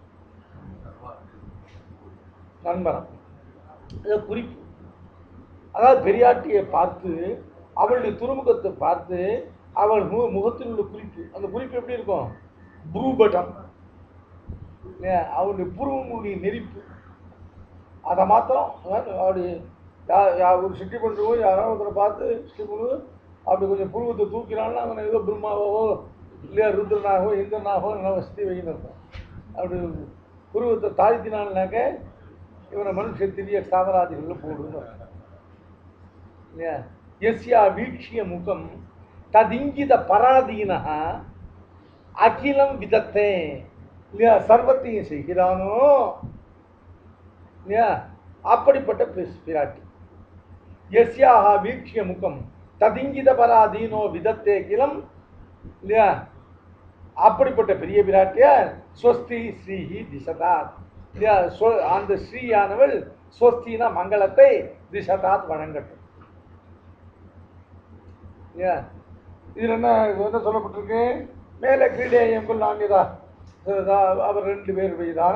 நண்பரம் இது குறிப்பு அதாவது பெரியாட்டியை பார்த்து அவளுடைய துறைமுகத்தை பார்த்து அவள் மு முகத்தில் உள்ள குறிப்பு அந்த குறிப்பு எப்படி இருக்கும் புரூபட்டம் இல்லையா? அவளுடைய புருவங்களுடைய நெறிப்பு அதை மாத்திரம் அதாவது அவருடைய யா யா ஒரு சிட்டி பண்ணுறவோ யாராவது ஒருத்தரை பார்த்து சிட்டி பண்ணுவோம் அப்படி கொஞ்சம் புருவத்தை தூக்கினாலும் அவனை ஏதோ பிரம்மாவோ இல்லையா ருத்ரனாகவோ இந்திரனாகவோ நல்லா வசதி வைக்கணும் இருக்கும் அப்படி புருவத்தை தாழ்த்தினான்னாக்க இவனை மனுஷ திரிய சாமராஜிகளில் போடுன்னு அர்த்தம். இல்லையா எஸ்யா வீக்ஷிய முகம் ததிங்கித பராதீனா அகிலம் விதத்தே இல்லையா சர்வத்தையும் செய்கிறானோ இல்லையா அப்படிப்பட்ட பிஸ்- பிராட்டி எஸ்யாக வீக்ஷிய முகம் ததிங்கித பராதீனோ விதத்தே கிலம் இல்லையா அப்படிப்பட்ட பெரிய பிராட்டியார் ஸ்வஸ்தி ஸ்ரீஹி திசதாத் இல்லையா ஸ்வ- அந்த ஸ்ரீயானவள் ஸ்வஸ்தினா மங்களத்தை திசதாத் வழங்கட்டும் இல்லையா இதில் என்ன இது என்ன சொல்லப்பட்டிருக்கு மேலே கீழே எங்குள் நான்குதா அவர் ரெண்டு பேர் மீதான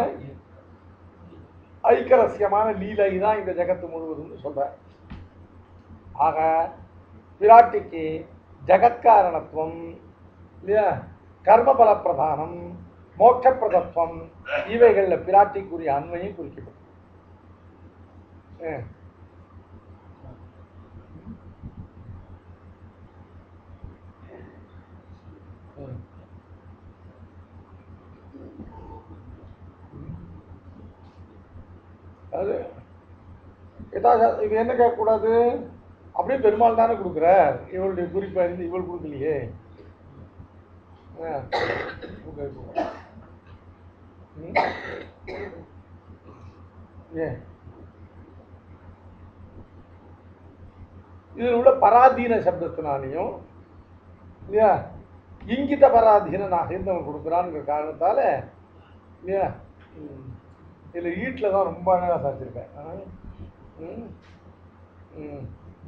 ஐக்கரசியமான லீலை தான் இந்த ஜெகத்து முழுவதும்னு சொல்றார் ஆக பிராட்டிக்கு ஜகத்காரணத்துவம் இல்லையா கர்மபல பிரதானம் மோட்சப்பிரதத்துவம் இவைகளில் பிராட்டிக்குரிய அண்மையும் குறிக்கப்படும் ஆ. ம். அது ஏதாவது இது என்ன கேட்கக்கூடாது அப்படியே பெருமாள் தானே கொடுக்குறார் இவளுடைய குறிப்பு அறிந்து இவள் கொடுக்கலையே ஆ, கொடுக்க வைப்போம். ம். ஏன் இதில் உள்ள பராதீன சப்தத்தினாலையும் இல்லையா இங்கித பராதீனனாக இருந்தவன் கொடுக்குறான்ங்கிற காரணத்தால இல்லையா ம். இதில் வீட்டில் தான் ரொம்ப அழகாக சாச்சிருக்கேன் ஆ? ம். ம்.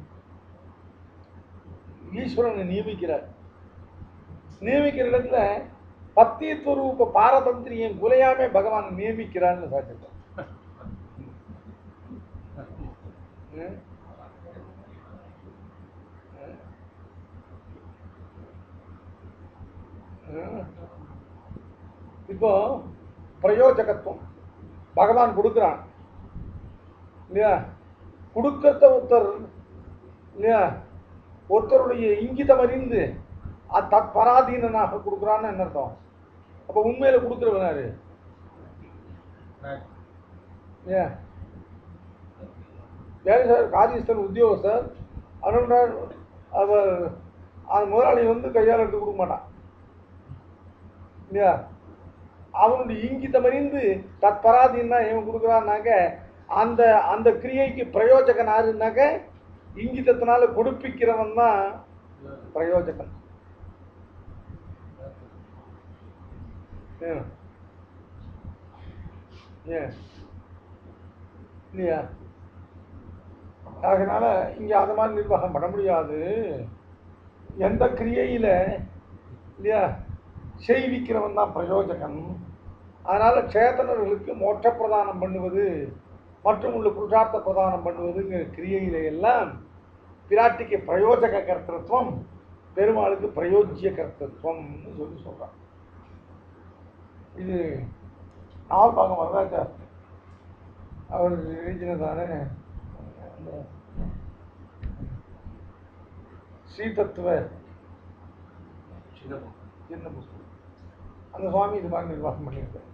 ஈஸ்வரனை நியமிக்கிறார் நியமிக்கிற இடத்துல பத்தியத்துவரூப பாரதந்திரியம் குலையாமே பகவான் நியமிக்கிறான்னு சாச்சிருக்கேன் ம். ம். இப்போ பிரயோஜகத்துவம் பகவான் கொடுக்குறான் இல்லையா கொடுக்கறத ஒருத்தர் இல்லையா ஒருத்தருடைய இங்கிதம் அறிந்து அது தற்பராதீனனாக கொடுக்குறான்னு என்ன அர்த்தம் அப்போ உண்மையில கொடுக்குறவன் யாரு ஏன் வேறு சார் காரியஸ்தன் உத்தியோகஸ்தர் அனுண்டார் அவர் அந்த முதலாளி வந்து கையால் எடுத்து கொடுக்க மாட்டான் இல்லையா அவனுடைய இங்கிதம் அறிந்து தற்பராதின்னா இவன் கொடுக்குறான்னாக்க அந்த அந்த கிரியைக்கு பிரயோஜகன் யாருன்னாக்க இங்கிதத்தினால கொடுப்பிக்கிறவன் தான் பிரயோஜகன் ஏன் ஏன் இல்லையா அதனால இங்க அது மாதிரி நிர்வாகம் பண்ண முடியாது எந்த கிரியையில இல்லையா செய்விக்கிறவன் தான் பிரயோஜகன் அதனால சேதனர்களுக்கு மோட்ச பிரதானம் பண்ணுவது மற்றும் உள்ள புருஷார்த்த பிரதானம் பண்ணுவதுங்கிற கிரியையில எல்லாம் பிராட்டிக்கு பிரயோஜக கர்த்தத்துவம் பெருமாளுக்கு பிரயோஜ்ய கர்த்தத்துவம்னு சொல்லி சொல்றான் இது நாள் பாகம் வரதாச்சார் அவர் எழுதினதானே அந்த ஸ்ரீதத்துவ சின்ன சின்ன புஸ்தகம் அந்த சுவாமி இது மாதிரி நிர்வாகம் பண்ணியிருக்கார்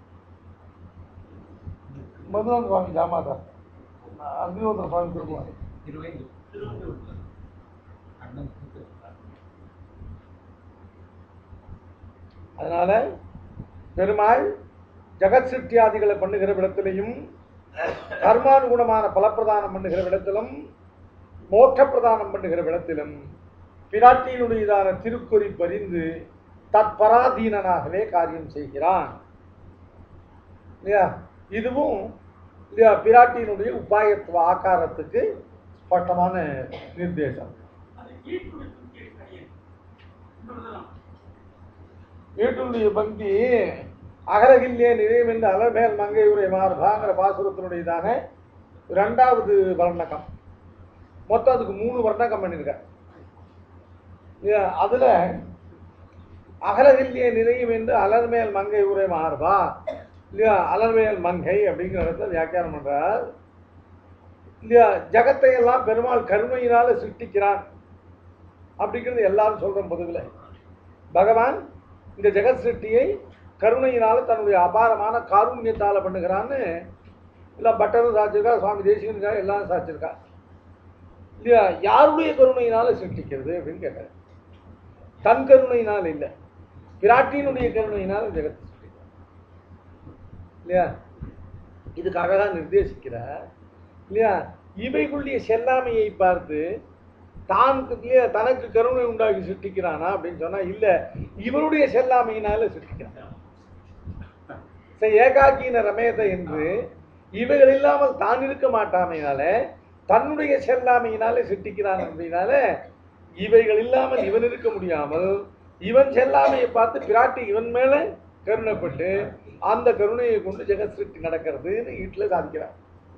மதுரான் சுவாமி ஜாமாதா அக்னிஹோத்திர சுவாமி திருக்குவார் அதனால பெருமாள் ஜெகத் சிருஷ்டியாதிகளை பண்ணுகிற விடத்திலையும் கர்மானுகுணமான பலப்பிரதானம் பண்ணுகிற விடத்திலும் மோட்ச பிரதானம் பண்ணுகிற விடத்திலும் பிராட்டியினுடையதான திருக்குறி பறிந்து தற்பராதீனனாகவே காரியம் செய்கிறான் இல்லையா இதுவும் இல்லையா பிராட்டியினுடைய உபாயத்துவ ஆக்காரத்துக்கு ஸ்பஷ்டமான நிர்தேசம் வீட்டுடைய பக்தி அகலகில்லே நிறைவென்று அலர்மேல் மங்கை உரை மார்பாங்கிற பாசுரத்தினுடையதான ரெண்டாவது வர்ணகம் மொத்தம் அதுக்கு மூணு வர்ணகம் பண்ணியிருக்கார் இல்லையா அதுல அகலகில்லே நிறையும் என்று அலர்மேல் மங்கை உரை மார்பா இல்லையா அலர்மேல் மங்கை அப்படிங்கிற இடத்துல வியாக்கியானம் பண்றார் இல்லையா ஜகத்தை எல்லாம் பெருமாள் கருணையினால சிருஷ்டிக்கிறான் அப்படிங்கிறது எல்லாரும் சொல்றோம் பொதுவில் பகவான் இந்த ஜெகத் சிருஷ்டியை கருணையினால தன்னுடைய அபாரமான காருண்யத்தால பண்ணுகிறான்னு இல்லை பட்டரும் சாச்சிருக்கா சுவாமி தேசிகனுக்கா எல்லாரும் சாச்சிருக்கா இல்லையா யாருடைய கருணையினால சிருஷ்டிக்கிறது அப்படின்னு கேட்டார் தன் கருணையினால் இல்லை பிராட்டியினுடைய கருணையினால் ஜெகத் சிருஷ்டிக்கிறார் இல்லையா இதுக்கு அழகா நிர்தேசிக்கிறார் இல்லையா இவைகளுடைய செல்லாமையை பார்த்து தான் இல்லையா தனக்கு கருணை உண்டாக்கி சிருஷ்டிக்கிறானா அப்படின்னு சொன்னா இல்ல இவனுடைய செல்லாமையினால சிருஷ்டிக்கிறான் ச ஏகாக்கீன ரமேத என்று இவைகள் இல்லாமல் தான் இருக்க மாட்டாமையினால தன்னுடைய செல்லாமையினாலே சிருஷ்டிக்கிறான் அப்படின்னால இவைகள் இல்லாமல் இவன் இருக்க முடியாமல் இவன் செல்லாமையை பார்த்து பிராட்டி இவன் மேல கருணைப்பட்டு அந்த கருணையை கொண்டு ஜெகத் சிருஷ்டி நடக்கிறதுன்னு வீட்டுல சாதிக்கிறார்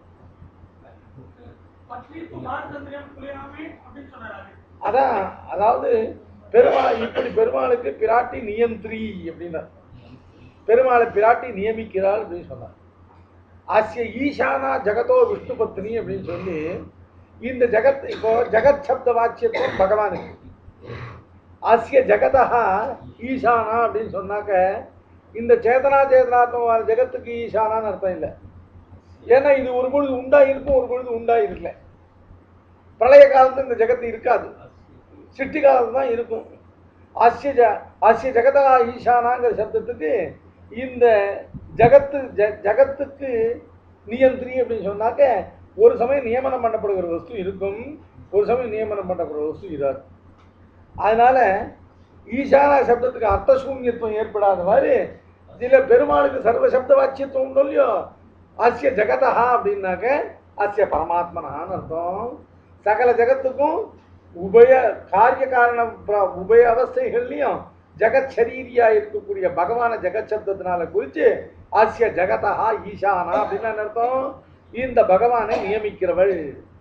அதான் அதாவது பெருமாள் இப்படி பெருமாளுக்கு பிராட்டி நியந்திரி அப்படின்னா பெருமாளை பிராட்டி நியமிக்கிறாள் அப்படின்னு சொன்னார் ஆசிய ஈசானா ஜெகதோ விஷ்ணு பத்னி அப்படின்னு சொல்லி இந்த ஜெகத் இப்போ ஜெகத் சப்த வாக்கியத்துவம் பகவானுக்கு ஆசிய ஜெகதா ஈசானா அப்படின்னு சொன்னாக்க இந்த சேதனா சேதனாத்மமான ஜெகத்துக்கு ஈசானான்னு அர்த்தம் இல்லை ஏன்னா இது ஒரு பொழுது உண்டா இருக்கும் ஒரு பொழுது உண்டா இருக்கல பிரளய காலத்துல இந்த ஜெகத்து இருக்காது சிட்டி காலம் தான் இருக்கும் ஆசிய ஜ ஆசிய ஜெகதா ஈசானாங்கிற சப்தத்துக்கு இந்த ஜகத்து ஜ ஜகத்துக்கு நியந்திரி அப்படின்னு சொன்னாக்க ஒரு சமயம் நியமனம் பண்ணப்படுகிற வஸ்து இருக்கும் ஒரு சமயம் நியமனம் பண்ணப்படுகிற வஸ்து இராது அதனால ஈசானா சப்தத்துக்கு அர்த்த சூன்யத்துவம் ஏற்படாத மாதிரி சில பெருமாளுக்கு சர்வ சப்த வாக்கியத்துவம் உண்டு இல்லையோ அஸ்ய ஜெகதா அப்படின்னாக்க அஸ்ய பரமாத்மனான்னு அர்த்தம் சகல ஜெகத்துக்கும் உபய காரிய காரண பிர- உபய அவஸ்தைகள்லையும் ஜெகத் சரீரியா இருக்கக்கூடிய பகவான ஜெகத் சப்தத்தினால குறிச்சு ஆசிய ஜெகதா ஈசானா அப்படின்னு என்ன அர்த்தம் இந்த பகவானை நியமிக்கிறவள்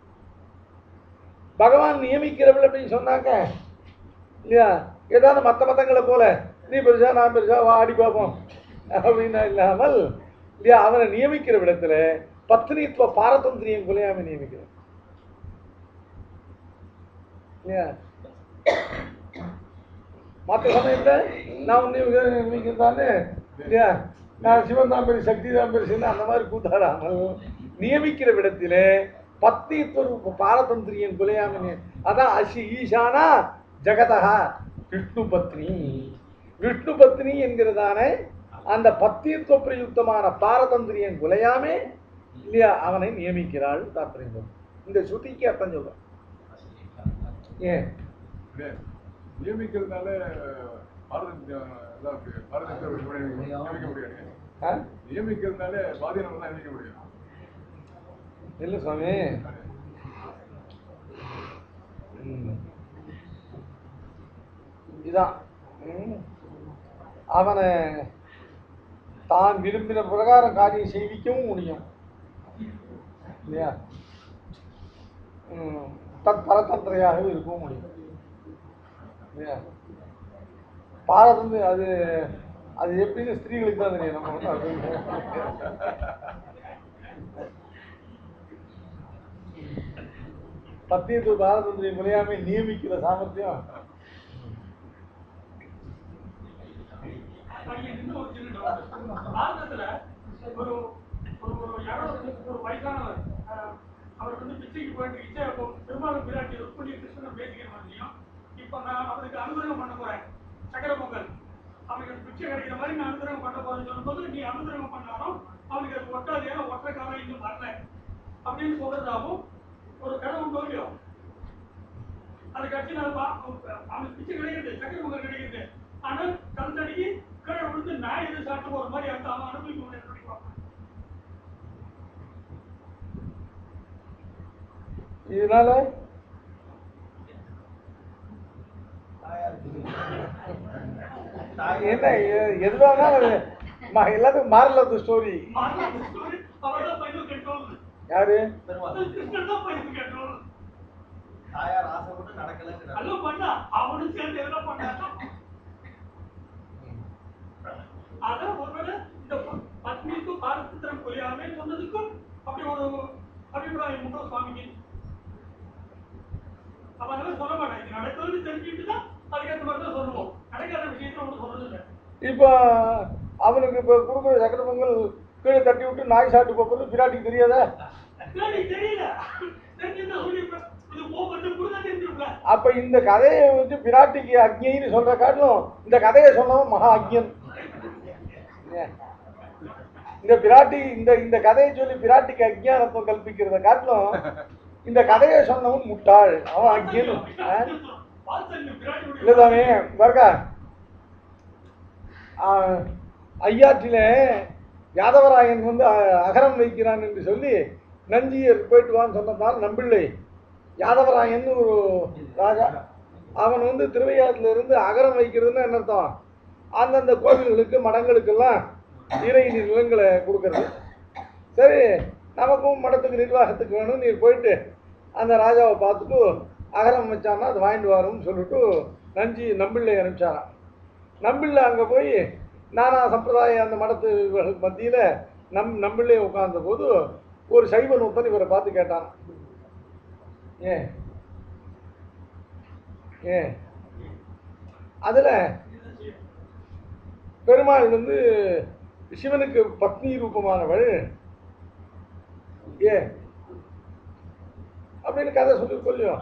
பகவான் நியமிக்கிறவள் அப்படின்னு சொன்னாக்க இல்லையா ஏதாவது மற்ற மதங்களை போல நீ பெருசா நான் பெருசா வா ஆடி பார்ப்போம் அப்படின்னா இல்லாமல் இல்லையா அவனை நியமிக்கிற விடத்துல பத்னித்துவ பாரதந்திரியம் குலையாம நியமிக்கிறான் இல்லையா மற்ற சமயத்துல நான் உன்னை நியமிக்கிறதானே இல்லையா நான் சிவன் தான் பெரிய சக்தி தான் பெருசுன்னு அந்த மாதிரி கூத்தாடாமல் நியமிக்கிற விடத்திலே பத்னித்துவ பாரதந்திரியம் குலையாம நிய- அதான் அசி ஈசானா ஜெகதா விஷ்ணு பத்னி விஷ்ணு பத்னி என்கிறதான அந்த பத்தியத்துவ பிரயுக்தமான பாரதந்திரியன் குலையாமே இல்லையா அவனை நியமிக்கிறாள் தாற்பயம் சொல்லும். இந்த ஸ்ருதிக்கு அர்த்தம் சொல்றோம் ஏன் இல்லையா? நியமிக்கிறதுனால பாரத அதான் பாரதத்தை நியமிக்க முடியாது ஆ? நியமிக்கிறதுனால பாதினம் தான் நியமிக்க முடியும் இல்ல சுவாமி ம். இதான் ம். அவனை தான் விரும்பின பிரகாரம் காரியம் செய்விக்கவும் முடியும் இல்லையா ம். தத் பரதந்திரையாகவும் இருக்கவும் முடியும் இல்லையா பாரதந்து அது அது எப்படின்னு ஸ்திரீகளுக்கு தான் தெரியும் நம்ம வந்து அது பத்தியத்து பாரதந்திரி முறையாமை நியமிக்கிற சாமர்த்தியம் அங்கே இன்னும் ஒரு சின்ன doubt. பாரதத்துல ஒரு ஒரு ஒரு யாரோ ஒரு- ஒரு வயசானவர் அஹ், அவர் வந்து பிச்சைக்கு போயிட்டு இச்சை அப்போ பெருமாளும் பிராட்டி ருக்மணி கிருஷ்ணன் பேசிக்கிற மாதிரியும் இப்போ நான் அவருக்கு அனுகிரகம் பண்ண போறேன் சக்கர பொங்கல் அவனுக்கு பிச்சை கிடைக்கிற மாதிரி நான் அனுகிரகம் பண்ண போறேன்னு சொல்லும்போது நீ அனுகிரகம் பண்ணாலும் அவனுக்கு அது ஒட்டாது ஏன்னா ஒற்றை காலம் இன்னும் வரல அப்படின்னு சொல்றதாகவும் ஒரு கடவுள் தோல்வியும் அதுக்கு அடுத்து நான் பா- அவனுக்கு பிச்சை கிடைக்குது சக்கர பொங்கல் கிடைக்குது ஆனா கழுத்தடிக்கு கீழே விழுந்து நான் எது சாப்பிட்டு போற மாதிரி அந்த அவன் அனுபவிக்க முடியாது பார்ப்பேன் இதனால என்ன எ- எது வேணாலும் ம- எல்லாத்துக்கும் மாறல அந்த ஸ்டோரி மாறலாம் story. அவன் தான் பையன் கண்ட்ரோல் யாரு கிருஷ்ணன் தான் பையன் கண்ட்ரோல் தாயார் ஆசைப்பட்டு நடக்கலங்கிறார் அதெல்லாம் பண்ணா அவனும் சேர்ந்து எதனா பண்ணாங்க அதான் ஒருவேளை இந்த ப- பத்னிக்கும் பாரதத்திரம் புரியாமே சொன்னதுக்கும் அப்படி ஒரு அபிப்பிராயம் உண்டோ சுவாமிக்கு அவன் அதெல்லாம் சொல்ல மாட்டான் இது நடக்குதுன்னு தெரிஞ்சுட்டு தான் அதுக்கேற்ற மாதிரி தான் சொல்லுவோம் நடக்காத விஷயத்துல ஒன்றும் சொல்றது இல்லை இப்போ அவனுக்கு இப்போ கொடுக்குற சக்கர பொங்கல் கீழே தட்டி விட்டு நாய் சாப்பிட்டு போகிறது பிராட்டிக்கு தெரியாதா சரி, தெரியல தெரிஞ்சிருந்தா சொல்லியிருப்பேன் இது போகிறது கூட தெரிஞ்சிருப்பல அப்போ இந்த கதையை வந்து பிராட்டிக்கு அக்னின்னு சொல்ற காட்டிலும் இந்த கதையை சொன்னவன் மகா அக்ஞன் ஏன்? இந்த பிராட்டி இந்த இந்த கதையை சொல்லி பிராட்டிக்கு அஜ்ஞானத்துவம் கல்பிக்கிறத காட்டிலும் இந்த கதையை சொன்னவன் முட்டாள் அவன் அக்ஞன் ஆ? இல்லை சாமி பாருக்கா ஐயாற்றில யாதவராயன் வந்து அ- அகரம் வைக்கிறான் என்று சொல்லி நஞ்சியர் போயிட்டு வான்னு சொன்னதால் நம்பிள்ளை யாதவராயன் ஒரு ராஜா அவன் வந்து திருவையாற்றுல இருந்து அகரம் வைக்கிறதுன்னு என்ன அர்த்தம் அந்தந்த கோவில்களுக்கு மடங்களுக்கெல்லாம் இறை நிலங்களை கொடுக்கறது சரி நமக்கும் மடத்துக்கு நிர்வாகத்துக்கு வேணும் நீர் போயிட்டு அந்த ராஜாவை பார்த்துட்டு அகரம் வச்சான்னா அது வாங்கிட்டு வரோம்னு சொல்லிட்டு நஞ்சி நம்பிள்ளை அனுப்பிச்சாராம் நம்பிள்ளை அங்கே போய் நானா சம்பிரதாய அந்த மடத்து மத்தியில் நம் நம்பிள்ளை உட்கார்ந்த போது ஒரு சைவ நூத்தன் இவரை பார்த்து கேட்டான் ஏன் ஏன் அதில் பெருமாள் வந்து சிவனுக்கு பத்னி ரூபமானவள் ஏன் அப்படின்னு கதை சொல்லி சொல்லியும்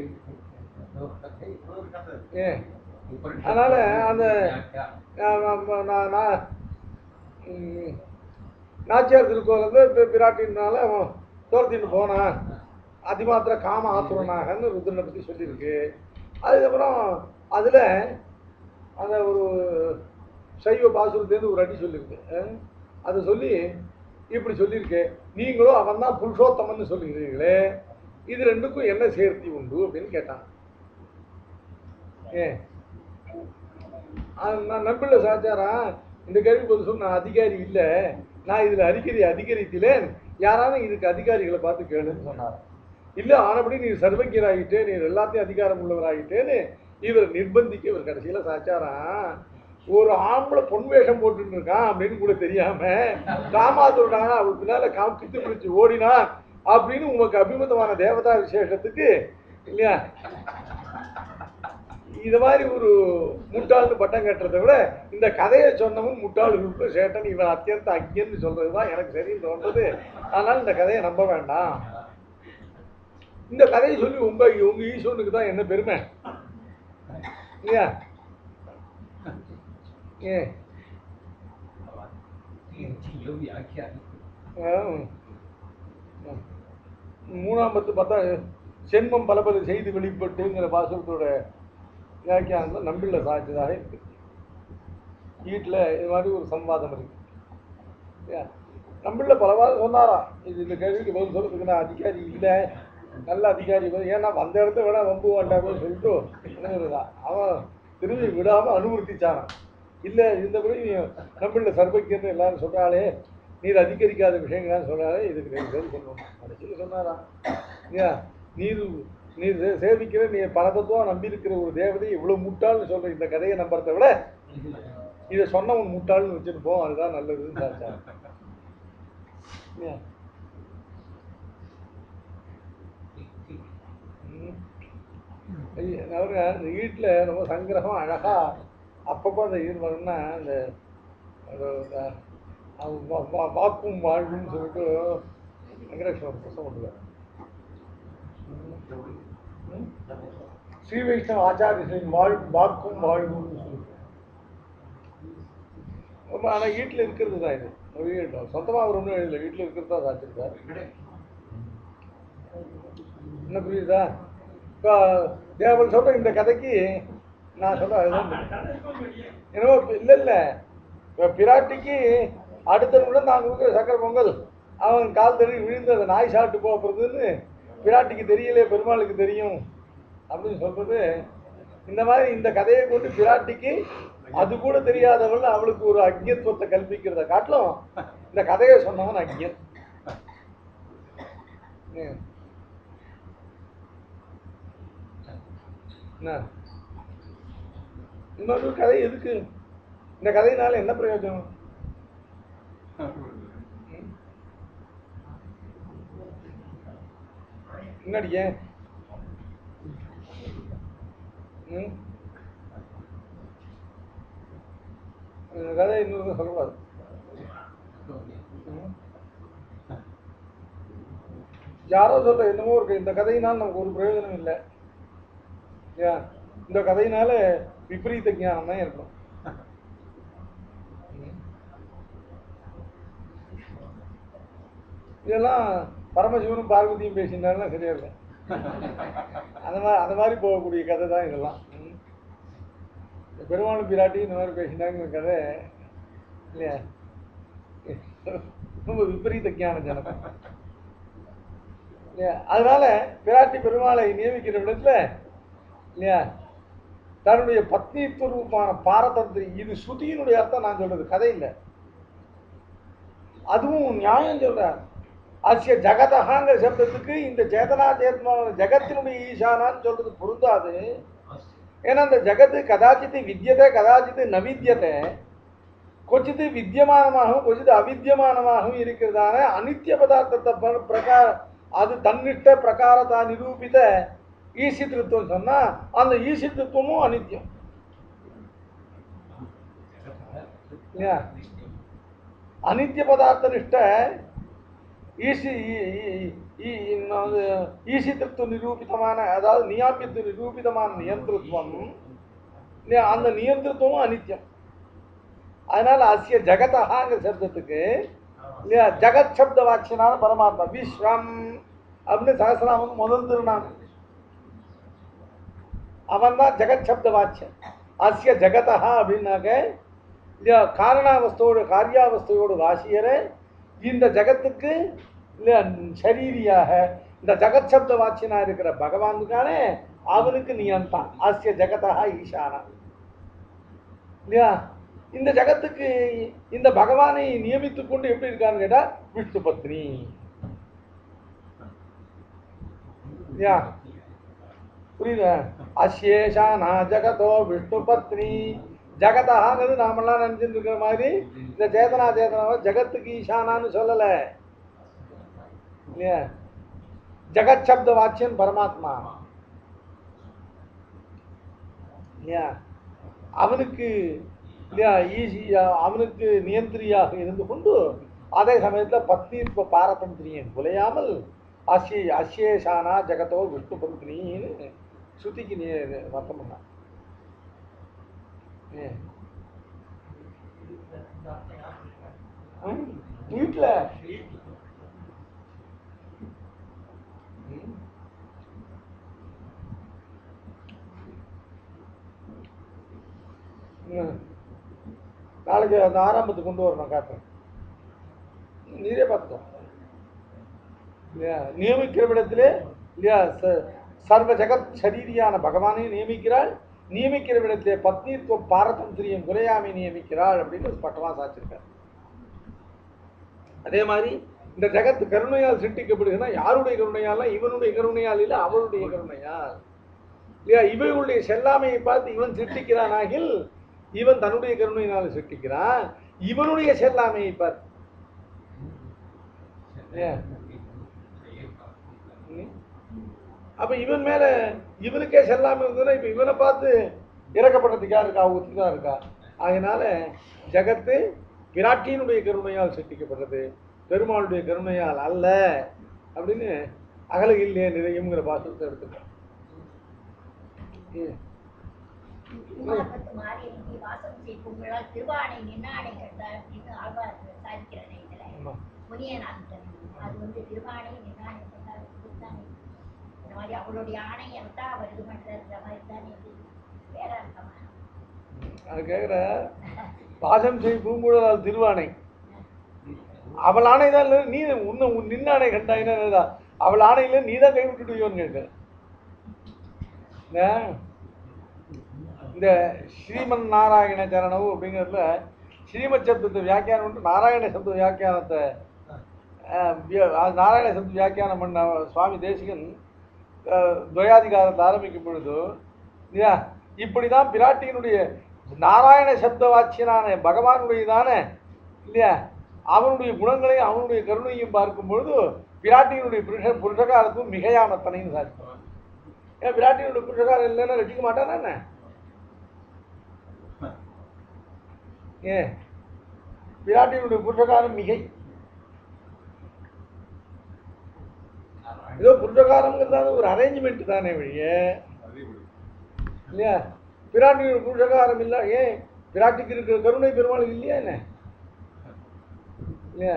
ஏன் அதனால அந்த அஹ், ம- நான் நான் ம், நாச்சியார் திருக்கோவில் வந்து பி- பிராட்டினால அவன் துரத்திட்டு போனான் அதிமாத்திர காம ஆத்துரனாகன்னு ருத்ரனை பற்றி சொல்லியிருக்கு அதுக்கப்புறம் அதில் அந்த ஒரு சைவ பாசுரத்துலேருந்து ஒரு அடி சொல்லியிருக்கு அஹ், அதை சொல்லி இப்படி சொல்லியிருக்கு நீங்களும் அவன் தான் புருஷோத்தமன்னு சொல்லுகிறீர்களே இது ரெண்டுக்கும் என்ன சேர்த்தி உண்டு அப்படின்னு கேட்டான் ஏன் அது நான் நம்பிள்ள சாச்சாரா இந்த கேள்வி பதில் சொல்ல நான் அதிகாரி இல்லை நான் இதில் அதிகாரி அதிகரித்திலேன் யாராலும் இதுக்கு அதிகாரிகளை பார்த்து கேளுன்னு சொன்னார் இல்லை ஆனபடி நீ சர்வஜராகிட்டே நீ எல்லாத்தையும் அதிகாரம் உள்ளவராகிட்டேன்னு இவர் நிர்பந்திக்க இவர் கடைசியில் சாச்சாரா ஒரு ஆம்பளை பொன் வேஷம் போட்டுட்டு இருக்கான் அப்படின்னு கூட தெரியாம காமாதுரனாக அவள் பின்னால காமித்து பிடிச்சு ஓடினா அப்படின்னு உமக்கு அபிமதமான தேவதா விசேஷத்துக்கு இல்லையா இது மாதிரி ஒரு முட்டாள்னு பட்டம் கட்டுறதை விட இந்த கதையை சொன்னவன் முட்டாள் இருக்கு சேட்டன் இவன் அத்தியந்த அக்கியன்னு சொல்றது தான் எனக்கு சரின்னு தோன்றது அதனால இந்த கதையை நம்ப வேண்டாம் இந்த கதையை சொல்லி உங்க உங்க ஈஸ்வரனுக்கு தான் என்ன பெருமை இல்லையா ஏ ஆ. ம். மூணாம் பத்து பார்த்தா சென்மம் பல பல செய்து வெளிப்பட்டுங்கிற பாசுரத்தோட வியாக்கியானத்தில் நம்பிள்ள சாய்ச்சதாக இருக்கு வீட்டில் இது மாதிரி ஒரு சம்வாதம் இருக்கு இல்லையா? நம்பிள்ள பலவாறு சொன்னாராம் இது இந்த கேள்விக்கு பதில் சொல்றதுக்கு நான் அதிகாரி இல்லை நல்ல அதிகாரி பதில். ஏன்னா வந்த இடத்த விட வம்பு வேண்டாம்னு சொல்லிட்டு என்னங்கிறதா அவன் திரும்பி விடாமல் அனுவர்த்திச்சானான் இல்லை இந்த பிறகு நம்பிள்ள சர்வக்கியன்னு எல்லாரும் சொல்கிறாளே நீர் அதிகரிக்காத விஷயங்கள்லாம் சொல்கிறாரே இதுக்கு நீர் பதில் சொல்லணும் கடைசியில் சொன்னாரா இல்லையா நீர் நீர் சே- சேவிக்கிற நீ பணத்தத்துவம் நம்பியிருக்கிற ஒரு தேவதை இவ்வளோ முட்டாள்னு சொல்கிற இந்த கதையை நம்புறதை விட இதை சொன்னவன் முட்டாள்னு வச்சுட்டு போ அதுதான் நல்லதுன்னு சாச்சா இல்லையா ம். ஐய, அவரு அந்த வீட்டில் ரொம்ப சங்கிரகம் அழகா அப்பப்போ அந்த இது வரணும்னா அந்த அந்த அந்த அவன் வா- வா- வாக்கும் வாழ்வுன்னு சொல்லிட்டு வெங்கடேஸ்வரர் ஒரு புத்தகம் கொடுக்குறாரு ம். ஸ்ரீ வைஷ்ணவ ஆச்சாரியர்களின் வாழ் வாக்கும் வாழ்வுன்னு சொல்லிட்டு ரொம்ப ஆனால் வீட்டில் இருக்கிறது தான் இது வீடு சொந்தமாக அவர் ஒன்றும் எழுதல வீட்டில் இருக்கிறது தான் சாச்சிருக்காரு என்ன புரியுதா இப்போ தேவன் சொல்ற இந்த கதைக்கு நான் சொல்றேன் அதுதான் தெரியும். என்னவோ இல்லை இல்லை இப்போ பிராட்டிக்கு அடுத்த நிமிடம் நான் கொடுக்குற சக்கரை பொங்கல் அவன் கால் தறி விழுந்து அந்த நாய் சாப்பிட்டு போகிறதுன்னு பிராட்டிக்கு தெரியலையே பெருமாளுக்கு தெரியும் அப்படின்னு சொல்றது இந்த மாதிரி இந்த கதையை கொண்டு பிராட்டிக்கு அது கூட தெரியாதவள் அவளுக்கு ஒரு அக்ஞத்துவத்தை கல்பிக்கிறத காட்டிலும் இந்த கதையை சொன்னவன் அக்ஞன் ம். என்ன இன்னொரு கதை எதுக்கு இந்த கதையினால என்ன பிரயோஜனம் ம்? முன்னாடி ஏன் ம்? இந்த கதை இன்னொரு சொல்லக்கூடாது ம்? யாரோ சொல்ற என்னமோ இருக்கு இந்த கதையினால் நமக்கு ஒரு பிரயோஜனம் இல்லை ஏன் இந்த கதையினால விபரீத ஞானம் தான் இருக்கும் ம். இதெல்லாம் பரமசிவனும் பார்வதியும் பேசினாலும் சரியா இருக்கும் அந்த மாதிரி அந்த மாதிரி போகக்கூடிய கதை தான் இதெல்லாம் ம். இந்த பெருமாளும் பிராட்டி இந்த மாதிரி பேசினாங்க கதை இல்லையா ரொம்ப விபரீத ஞான ஜனகம் இல்லையா அதனால பிராட்டி பெருமாளை நியமிக்கிற இடத்துல இல்லையா தன்னுடைய பத்னித்துவமான பாரதந்திரி இது ஸ்ருதியினுடைய அர்த்தம் நான் சொல்றது கதை இல்லை அதுவும் நியாயம் சொல்றார் அசிய ஜகதகாங்கிற சப்தத்துக்கு இந்த சேதனா சேத்மான ஜகத்தினுடைய ஈசானான்னு சொல்றது பொருந்தாது ஏன்னா அந்த ஜகத்து கதாச்சித்து வித்தியதை கதாச்சித்து நவித்தியத்தை கொச்சித்து வித்தியமானமாகவும் கொச்சித்து அவித்தியமானமாகவும் இருக்கிறதான அனித்திய பதார்த்தத்தை ப- பிரகார அது தன்னிஷ்ட பிரகாரத்தா நிரூபித ஈசித்திருத்தம் சொன்னா அந்த ஈசித்திருத்தமும் அனித்தியம் இல்லையா அனித்திய பதார்த்த நிஷ்ட ஈசி ஈ- ஈ- ஈ- இன்னொரு ஈசித்திருத்த நிரூபிதமான அதாவது நியாமியத்து நிரூபிதமான நியந்திரத்துவம் இல்லையா அந்த நியந்திரத்துவமும் அனித்தியம் அதனால அசிய ஜகதகாங்கிற சப்தத்துக்கு இல்லையா ஜகத் சப்த வாட்சியனான பரமாத்மா விஸ்வம் அப்படின்னு சகசிரநாமம் முதல் திருநாமம் அவன் தான் ஜெகத் சப்த வாட்சியம் அஸ்ய ஜெகதா அப்படின்னாக்க இல்லையா காரணாவஸ்தையோடு காரியாவஸ்தையோடு வாசியரை இந்த ஜகத்துக்கு இல்லையா சரீரியாக இந்த ஜெகத் சப்த வாட்சியனா இருக்கிற பகவான் தானே அவனுக்கு நியந்தான் அஸ்ய ஜெகதா ஈசானா இல்லையா இந்த ஜகத்துக்கு இந்த பகவானை நியமித்துக் கொண்டு எப்படி இருக்கான்னு கேட்டா விஷ்ணு பத்னி இல்லையா புரியுதா அசேஷானா ஜகதோ விஷ்ணு பத்னி ஜகதாங்கிறது நாமெல்லாம் நினைச்சிட்டு இருக்கிற மாதிரி இந்த சேதனா சேதனாவை ஜகத்துக்கு ஈசானான்னு சொல்லல இல்லையா ஜகத் சப்த வாச்சியன் பரமாத்மா இல்லையா அவனுக்கு இல்லையா ஈசி அவனுக்கு நியந்திரியாக இருந்து கொண்டு அதே சமயத்தில் பத்னித்வ பாரதந்திரியம் குலையாமல் அசி அசேஷானா ஜெகத்தோ விஷ்ணு பத்னின்னு ஸ்ருதிக்கு நீ அர்த்தம் பண்ணான் ஏ. வீட்டில் நாளைக்கு அந்த ஆரம்பத்துக்கு கொண்டு வரணும் காட்டுறேன் நீரே பார்த்துக்கோ இல்லையா நியமிக்கிற இடத்திலே இல்லையா ச- சர்வ ஜெகத் சரீரியான பகவானை நியமிக்கிறாள் நியமிக்கிற இடத்திலே பத்னித்துவ பாரதந்திரியம் குறையாமை நியமிக்கிறாள் அப்படின்னு பட்டமா சாச்சிருக்கார் அதே மாதிரி இந்த ஜெகத் கருணையால் சிருஷ்டிக்கப்படுதுன்னா யாருடைய கருணையால் இவனுடைய கருணையால் இல்லை அவளுடைய கருணையால் இல்லையா இவர்களுடைய செல்லாமையை பார்த்து இவன் சிருஷ்டிக்கிறானாகில் இவன் தன்னுடைய கருணையினால் சிருஷ்டிக்கிறான் இவனுடைய செல்லாமையை பார்த்து ஏன்? ம். அப்ப இவன் மேல இவனுக்கே செல்லாம இருந்ததுன்னா இப்ப இவனை பார்த்து இறக்கப்படுறதுக்கு யார் இருக்கா ஒருத்தர் தான் இருக்கா அதனால ஜகத்து விராட்டியினுடைய கருணையால் சிருஷ்டிக்கப்படுறது பெருமாளுடைய கருணையால் அல்ல அப்படின்னு அகலகில்லே நிறையுங்கிற பாசத்தை எடுத்துக்கலாம் ம். திருமாவளத்து மாரியம்மி வாசம் செய்புங்களால் திருவானை நின்னாடை கண்டார் அப்படின்னு ஆழ்வார் சாதிக்கிறேன் இதுல ஆமா. முனியநாதன் அது வந்து திருவானை நின்னாடை கண்டார் இதுதானே இந்த மாதிரி அவளுடைய ஆணையை விட்டா அவர் இது பண்றதுன்ற மாதிரி தானே இது வேற அர்த்தமா அது கேட்குற பாசம் செய் பூங்குழலால் திருவானை அவள் ஆணை தான் இல்லை நீ உன்னை உன் நின்ன ஆணை கண்டாயினா என்னதா? அவள் ஆணையில் நீ தான் கை விட்டுடுவியோன்னு கேட்குற இந்த ஸ்ரீமன் நாராயண சரணவு அப்படிங்கிறதுல ஸ்ரீமத் சப்தத்தை வியாக்கியானம் பண்ணிட்டு நாராயண சப்த வியாக்கியானத்தை அஹ், விய- அது நாராயண சப்த வியாக்கியானம் பண்ண சுவாமி தேசிகன் அஹ், துவயாதிகாரத்தை ஆரம்பிக்கும் பொழுது இல்லையா இப்படி தான் பிராட்டியினுடைய நாராயண சப்த வாட்சியனான பகவானுடையதான இல்லையா அவனுடைய குணங்களையும் அவனுடைய கருணையும் பார்க்கும் பொழுது பிராட்டியினுடைய புருஷ புருஷகாரத்தும் மிகையாமத்தனைன்னு சாதிப்பான் ஏன் பிராட்டியினுடைய புருஷகாரம் இல்லைன்னா ரசிக்க மாட்டானா என்ன ஏன் பிராட்டியினுடைய புருஷகாரம் மிகை ஏதோ புருஷகாரங்கிறது ஒரு அரேஞ்ச்மெண்ட் தானே வழிய அதே விடு. இல்லையா பிராட்டியோட புருஷகாரம் இல்லை ஏன் பிராட்டிக்கு இருக்கிற கருணை பெருமாளுக்கு இல்லையா என்ன இல்லையா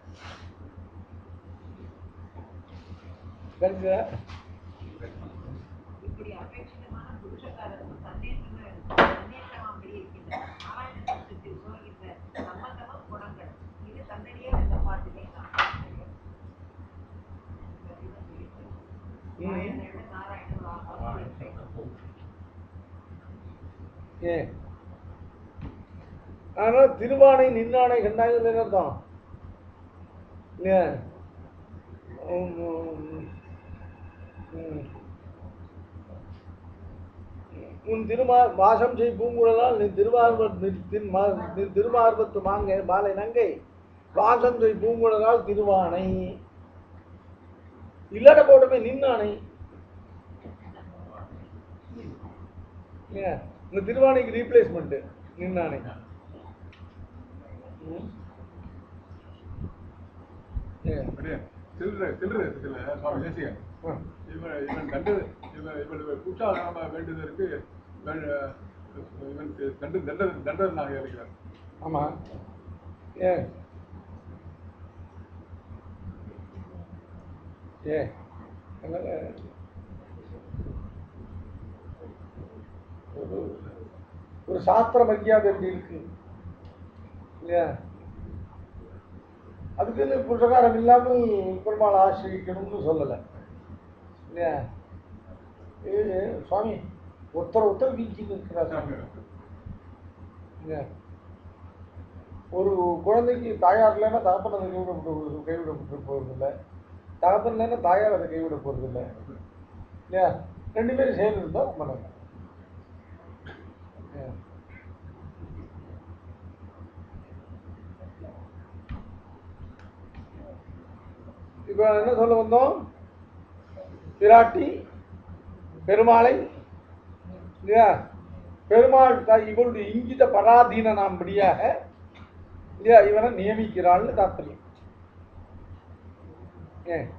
கருங்க இப்படி அபேட்சிதமான புருஷகாரமும் சந்தேகமும் சந்தேகமாம்படி இருக்கின்ற நாராயண சப்தத்தில் உபயோகித்த சம்பந்தம குணங்கள் இது தன்னிடையே அந்த பாட்டிலே நாம் பார்க்கிறோம். ம். நாராயணன் நாராயணன் வாசம் ஏன் ஆனால் திருவானை நின்னானை கண்டாங்க அர்த்தம் இல்லையா உம், உம், உம். உன் திருமா வாசம் செய் பூங்குழலால் நீ திருவார்வத் நின் தின் மா- நின் திருமார்வத்து மாங்க மாலை நங்கை வாசம் செய் பூங்குழலால் திருவானை இல்லாத போட்டமே நின்னானை இல்லையா இந்த திருவானைக்கு ரீப்ளேஸ்மெண்ட் நின்னானை ம். ஏன்? அப்படியே சில்லறை சில்லறை இருக்குல்ல சுவாமி தேசிகன் ஆ. இவன் இவன் கண்டு இவன் இவன் குற்றாலமா வேண்டுதற்கு வே- இவன் தண்டு தண்ட தண்டனாக இருக்கிறார் ஆமா ஏன் ஏ அதனால ஒரு ஒரு சாஸ்திர மரியாதை இப்படி இருக்கு இல்லையா அதுக்குன்னு புருஷகாரம் இல்லாமல் பெருமாள் ஆசிரியக்கணும்னு சொல்லலை இல்லையா இது சுவாமி ஒருத்தர் ஒருத்தர் வீழ்ச்சி இருக்கிறார் சுவாமி இல்லையா ஒரு குழந்தைக்கு தாயார் இல்லைன்னா தகப்பன் அதை கைவிட கைவிடப்பட்டு போகிறதில்ல தகப்பன் இல்லைன்னா தாயார் அதை கைவிட போகிறதில்ல இல்லையா ரெண்டு பேரும் சேர்ந்து இருந்தால் ரொம்ப நல்லா இல்லையா? இப்போ என்ன சொல்ல வந்தோம் பிராட்டி பெருமாளை இல்லையா பெருமாள் த- இவளுடைய இங்கித பராதீன நாம்படியாக இல்லையா இவனை நியமிக்கிறாள்னு தாத்பரியம் ஏன்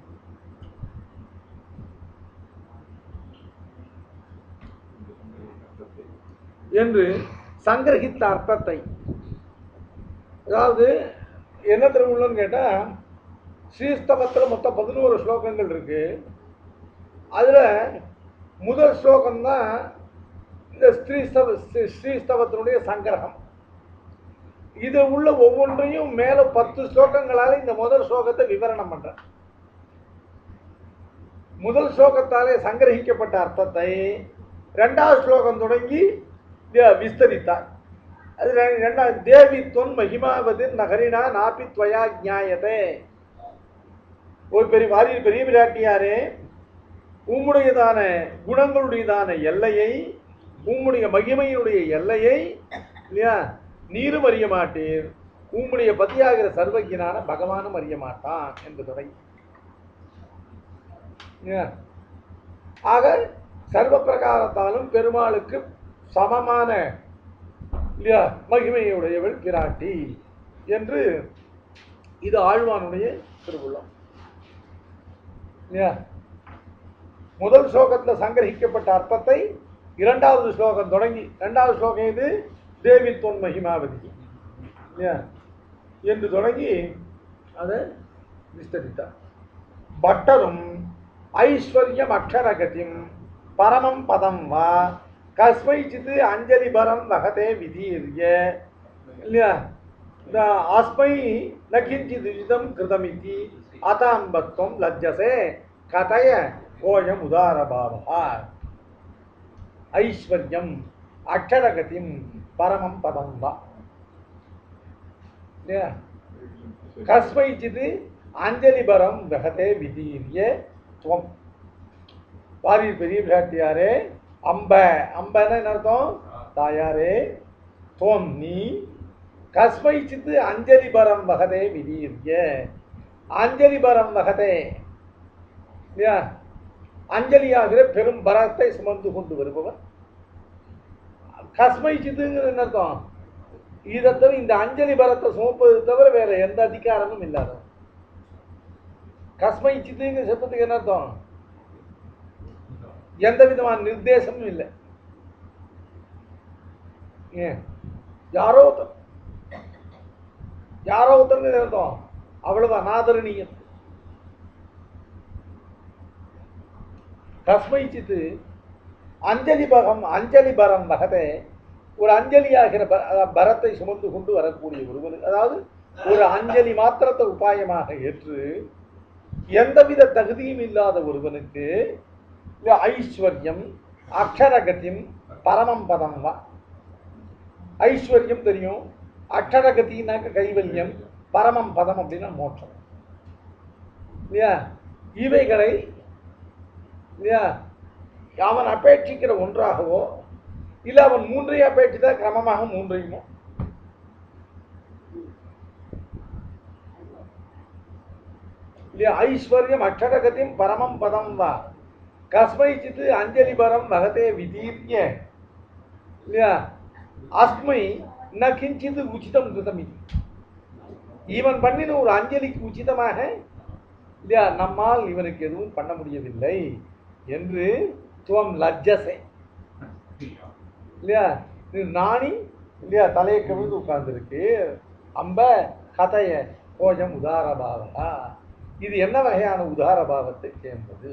என்று சங்கிரகித்த அர்த்தத்தை அதாவது என்ன திருவுள்ளன்னு கேட்டால் ஸ்ரீஸ்தவத்தில் மொத்தம் பதினோரு ஸ்லோகங்கள் இருக்கு அதில் முதல் ஸ்லோகம் தான் இந்த ஸ்ரீஸ்தவ ஸ்ரீ- ஸ்ரீஸ்தவத்தினுடைய சங்கிரகம் இது உள்ள ஒவ்வொன்றையும் மேலே பத்து ஸ்லோகங்களால் இந்த முதல் ஸ்லோகத்தை விவரணம் பண்ணுறேன் முதல் ஸ்லோகத்தாலே சங்கிரகிக்கப்பட்ட அர்த்தத்தை ரெண்டாவது ஸ்லோகம் தொடங்கி வி- விஸ்தரித்தார் அது ரெ- ரெண்டாவது தேவி தொன் மகிமாவது நகரினா நாப்பி துவயா ஜாயதே ஒரு பெரிய வாரியில் பெரிய பிராட்டியாரே உம்முடையதான குணங்களுடையதான எல்லையை உம்முடைய மகிமையினுடைய எல்லையை இல்லையா நீரும் அறிய மாட்டீர் உம்முடைய பதியாகிற சர்வஜனான பகவானும் அறிய மாட்டான் என்று தொடங்கி இல்லையா? ஆக சர்வ பிரகாரத்தாலும் பெருமாளுக்கு சமமான இல்லையா மகிமையுடையவள் பிராட்டி என்று இது ஆழ்வானுடைய திருவுள்ளம் இல்லையா முதல் ஸ்லோகத்தில் சங்கிரகிக்கப்பட்ட அர்த்தத்தை இரண்டாவது ஸ்லோகம் தொடங்கி இரண்டாவது ஸ்லோகம் இது தேவி தொன் மகிமாவதி இல்லையா என்று தொடங்கி அதை விஸ்தரித்தார் பட்டரும் ஐஸ்வர்யம் அக்ஷரகதிம் பரமம் பதம் வா கஸ்மைச்சித் அஞ்சலி பரம் வகதே விதீர்ய இல்லையா இந்த ஆஸ்மை ந கிஞ்சித் விதம் கிருதமிதி அதாம்பத்வம் லஜ்ஜசே கதய கோயம் உதாரபாவா ஐஸ்வர்யம் அக்ஷரகதிம் பரமம் பதம் வா இல்லையா கஸ்மைச்சித் அஞ்சலி பரம் வகதே விதீர்ய துவம் வாரியில் பெரிய பிராட்டியாரே அம்ப அம்பன்னு என்ன அர்த்தம் தாயாரே துவம் நீ கஸ்மை சித்து அஞ்சலி பரம் வகதே விதீர்ய அஞ்சலி பரம் வகதே இல்லையா அஞ்சலியாகிற பெரும் பரத்தை சுமந்து கொண்டு வருபவர் கஸ்மை சித்துங்கிறது என்ன அர்த்தம் இதை தவிர இந்த அஞ்சலி பரத்தை சுமப்பது தவிர வேற எந்த அதிகாரமும் இல்லாதவன் கஸ்மை சித்துங்கிற சப்தத்துக்கு என்ன அர்த்தம் எந்த விதமான நிர்தேசமும் இல்லை ஏன் யாரோ ஒருத்தர் யாரோ ஒருத்தருங்க அர்த்தம் அவ்வளவு அநாதரணீயம் கஸ்மை சித்து அஞ்சலி பகம் அஞ்சலி பரம் வகதே ஒரு அஞ்சலியாகிற ப- அதாவது பரத்தை சுமந்து கொண்டு வரக்கூடிய ஒருவர் அதாவது ஒரு அஞ்சலி மாத்திரத்தை உபாயமாக ஏற்று எந்தவித தகுதியும் இல்லாத ஒருவனுக்கு இந்த ஐஸ்வர்யம் அக்ஷரகத்தின் பரமம் பதம் வா ஐஸ்வர்யம் தெரியும் அக்ஷரகத்தினாக்க கைவல்யம் பரமம் பதம் அப்படின்னா மோட்சம் இல்லையா இவைகளை இல்லையா அவன் அபேட்சிக்கிற ஒன்றாகவோ இல்லை அவன் மூன்றையும் அபேட்சித்தா கிரமமாக மூன்றையுமோ இல்லையா ஐஸ்வர்யம் அக்ஷரகத்தின் பரமம் பதம் வா கஸ்மை சித்து அஞ்சலி பரம் வகதே விதீர்ய இல்லையா அஸ்மை ந கிஞ்சித் உச்சிதம் கிருதம் இது இவன் பண்ணின ஒரு அஞ்சலிக்கு உச்சிதமாக இல்லையா நம்மால் இவனுக்கு எதுவும் பண்ண முடியவில்லை என்று துவம் லஜ்ஜசை இல்லையா இது நாணி இல்லையா தலையை கவிழ்ந்து உட்கார்ந்துருக்கு அம்ப கதைய கோஜம் உதாரபாவா இது என்ன வகையான உதாரபாவத்தை சேர்ந்தது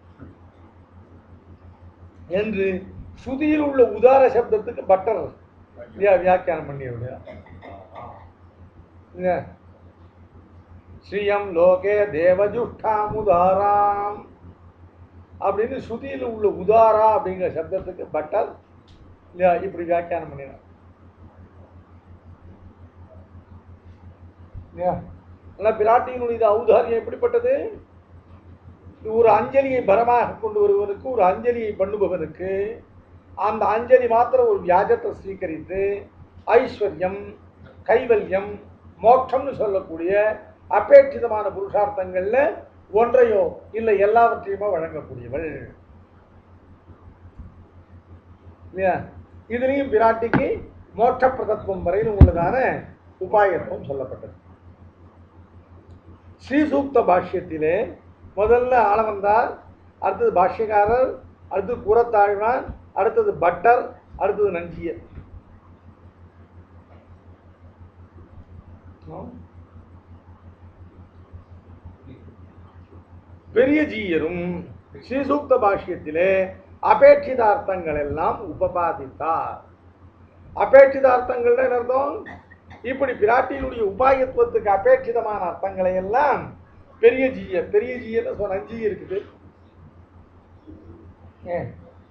என்று சுதியில் உள்ள உதார சப்தத்துக்கு பட்டர் இல்லையா வியாக்கியானம் பண்ணியவில்லையா இல்லையா ஸ்ரீயம் லோகே தேவஜுஷ்டாம் உதாராம் அப்படின்னு சுதியில் உள்ள உதாரா அப்படிங்கிற சப்தத்துக்கு பட்டர் இல்லையா இப்படி வியாக்கியானம் பண்ணினார் இல்லையா ஆனால் பிராட்டியினுடைய ஔதாரியம் எப்படிப்பட்டது ஒரு அஞ்சலியை பரமாக கொண்டு வருவதற்கு ஒரு அஞ்சலியை பண்ணுபவனுக்கு அந்த அஞ்சலி மாத்திரம் ஒரு வியாஜத்தை ஸ்வீகரித்து ஐஸ்வர்யம் கைவல்யம் மோட்சம்னு சொல்லக்கூடிய அபேட்சிதமான புருஷார்த்தங்கள்ல ஒன்றையோ இல்லை எல்லாவற்றையுமோ வழங்கக்கூடியவள் இல்லையா இதுலேயும் பிராட்டிக்கு மோட்ச பிரதத்துவம் வரையிலும் உள்ளதான உபாயத்துவம் சொல்லப்பட்டது ஸ்ரீசூக்த பாஷ்யத்திலே முதல்ல ஆளவந்தார் அடுத்தது பாஷ்யக்காரர் அடுத்தது கூறத்தாழ்வான் அடுத்தது பட்டர் அடுத்தது நஞ்சியர் பெரிய ஜீயரும் ஸ்ரீசூக்த பாஷ்யத்திலே அபேட்சிதார்த்தங்கள் எல்லாம் உபபாதித்தார் அபேட்சிதார்த்தங்கள்னு என்ன அர்த்தம் இப்படி பிராட்டியினுடைய உபாயத்துவத்துக்கு அபேட்சிதமான அர்த்தங்களை எல்லாம் பெரிய ஜீய பெரிய ஜீயன்னு சொன்ன அஞ்சு இருக்குது ஏன்?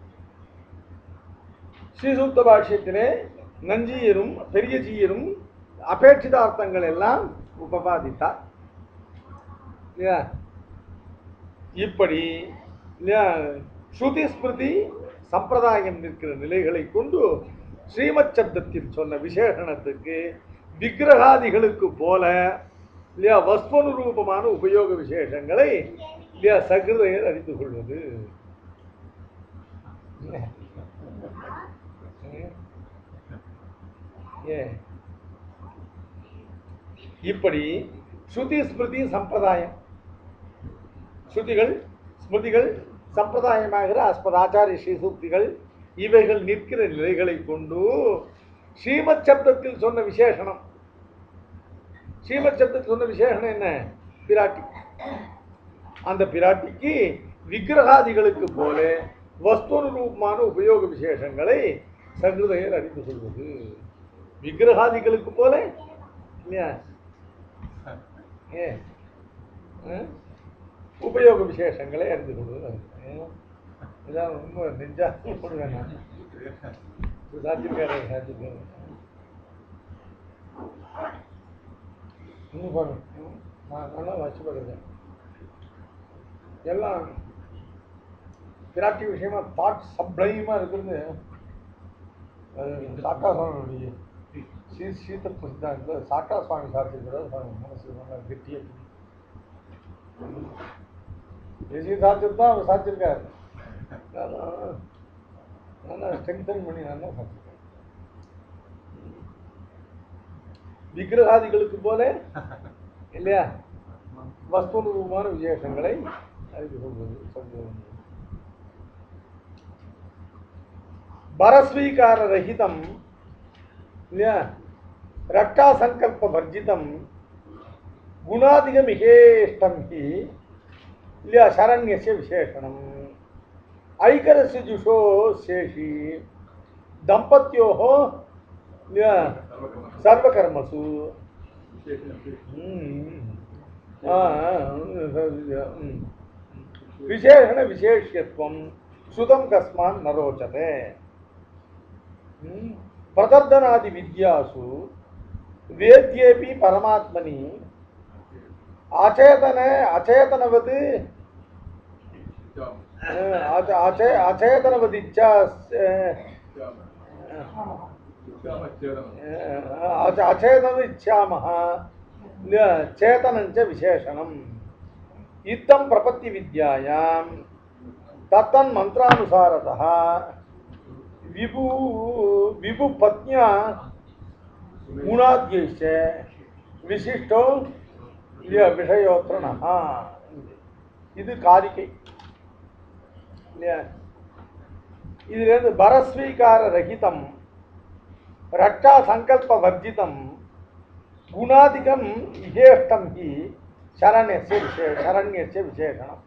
ஸ்ரீசூக்த பாஷ்யத்திலே நஞ்சியரும் பெரிய ஜீயரும் அபேட்சிதார்த்தங்கள் எல்லாம் உபபாதித்தார் இல்லையா இப்படி இல்லையா ஸ்ருதி ஸ்மிருதி சம்பிரதாயம் நிற்கிற நிலைகளை கொண்டு ஸ்ரீமத் சப்தத்தில் சொன்ன விசேஷணத்துக்கு விக்கிரகாதிகளுக்கு போல இல்லையா வஸ்வனுரூபமான உபயோக விசேஷங்களை இல்லையா சகிருதையர் அறிந்து கொள்வது ஏ இப்படி ஸ்ருதி ஸ்மிருதி சம்பிரதாயம் ஸ்ருதிகள் ஸ்மிருதிகள் சம்பிரதாயமாகிற அஸ்மதாச்சாரிய ஸ்ரீசூக்திகள் இவைகள் நிற்கிற நிலைகளை கொண்டு ஸ்ரீமத் சப்தத்தில் சொன்ன விசேஷணம் ஸ்ரீமத் சப்தத்தில் சொன்ன விசேஷணம் என்ன பிராட்டி அந்த பிராட்டிக்கு விக்கிரகாதிகளுக்கு போல வஸ்துரூபமான உபயோக விசேஷங்களை சகிருதையர் அறிந்து கொள்வது விக்கிரகாதிகளுக்கு போல இல்லையா ஏ ஆ? உபயோக விசேஷங்களை அறிந்து கொள்வது ஏ? இதான் ரொம்ப நெஞ்சா போடுவேன் நான் சாத்திருக்காரு சாத்திருக்காரு இன்னும் பாருங்க ம், நான் நல்லா வச்சு பார்க்குறேன் எல்லாம் பிராட்டி விஷயமா தாட் சப்ளைமாக இருக்கிறது அது சாக்கா சுவாமியுடைய ஸ்ரீ சீத சித்தாந்தத்தில் சாக்கா சுவாமி சாத்திருக்கிறார் சுவாமி மனசு நல்லா கெட்டியாக எசி சாத்தியம் தான் அவர் சாத்திருக்காரு நான் நல்லா ஸ்ட்ரெங்தன் பண்ணி நல்லா சாத்திருக்கேன் விக்கிரகாதிகளுக்கு போல இல்லையா வஸ்துரூபமான விசேஷங்களை அறிந்து கொள்வது சொல்வது பரஸ்வீகார ரஹிதம் இல்லையா ரட்டா சங்கல்ப வர்ஜிதம் குணாதிகம் இகேஷ்டம் ஹி இல்லையா சரண்யஸ்ய விசேஷணம் ஐகரஸ்ய ஜுஷோ சேஷி தம்பத்யோஹோ இல்லையா சர்வகர்மசு ம். ஆ, ஆ, ம். விசேஷண விசேஷ்யத்துவம் சுதம் கஸ்மான் ந ரோச்சते ம். பிரதர்தனாதி வித்யாசு வேத்யேபி பரமாத்மனி அச்சேதன அச்சேதனவது அஹ், அச்ச- அச்சே- அச்சேதனவதிச்சா அச்ச- அச்சேதனம் இச்சாமः ல- சேதனஞ்ச விசேஷணம் இத்தம் பிரபத்தி வித்யாயாம் தத்தன் மந்திரானுசாரதः விபு விபு பத்னியா குணாத்யைச்ச விசிஷ்டோ இல்லையா விஷயோத்திரணா இது காரிகை இல்லையா இதுலேருந்து பரஸ்வீகார ரகிதம் ரட்டா சங்கல்ப வர்ஜிதம் குணாதிகம் இகேஷ்டம் ஹி சரண்யஸ்ய விசே சரண்யஸ்ய விசேஷனம்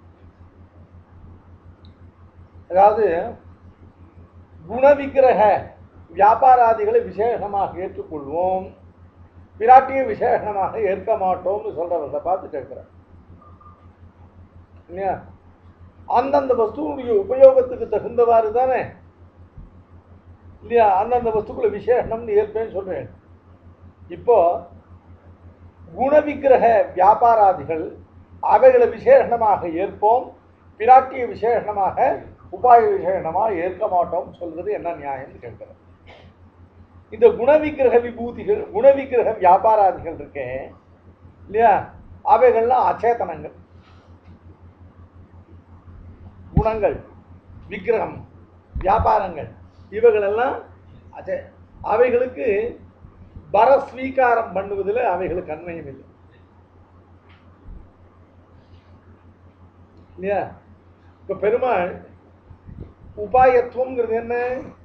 அதாவது குணவிக்கிரக வியாபாராதிகளை விசேஷமாக ஏற்றுக்கொள்வோம் பிராட்டியை விசேஷமாக ஏற்க மாட்டோம்னு சொல்றவர்களை பார்த்து கேட்குறேன் இல்லையா அந்தந்த வஸ்துவனுடைய உபயோகத்துக்கு தகுந்தவாறு தானே இல்லையா அந்தந்த வஸ்துக்களை விசேஷம்னு ஏற்பேன்னு சொல்றேன் இப்போ குணவிக்கிரக வியாபாராதிகள் அவைகளை விசேஷமாக ஏற்போம் பிராட்டிய விசேஷமாக உபாய விசேஷமாக ஏற்க மாட்டோம் சொல்றது என்ன நியாயம்னு கேட்கிறேன் இந்த குணவிக்கிரக விபூதிகள் குணவிக்கிரக வியாபாராதிகள் இருக்கே இல்லையா அவைகள்லாம் அச்சேதனங்கள் குணங்கள் விக்கிரகம் வியாபாரங்கள் இவைகளெல்லாம் அச்சே அவைகளுக்கு பரஸ்வீகாரம் பண்ணுவதில் அவைகளுக்கு அன்மையும் இல்லை இல்லையா இப்போ பெருமாள் உபாயத்துவங்கிறது என்ன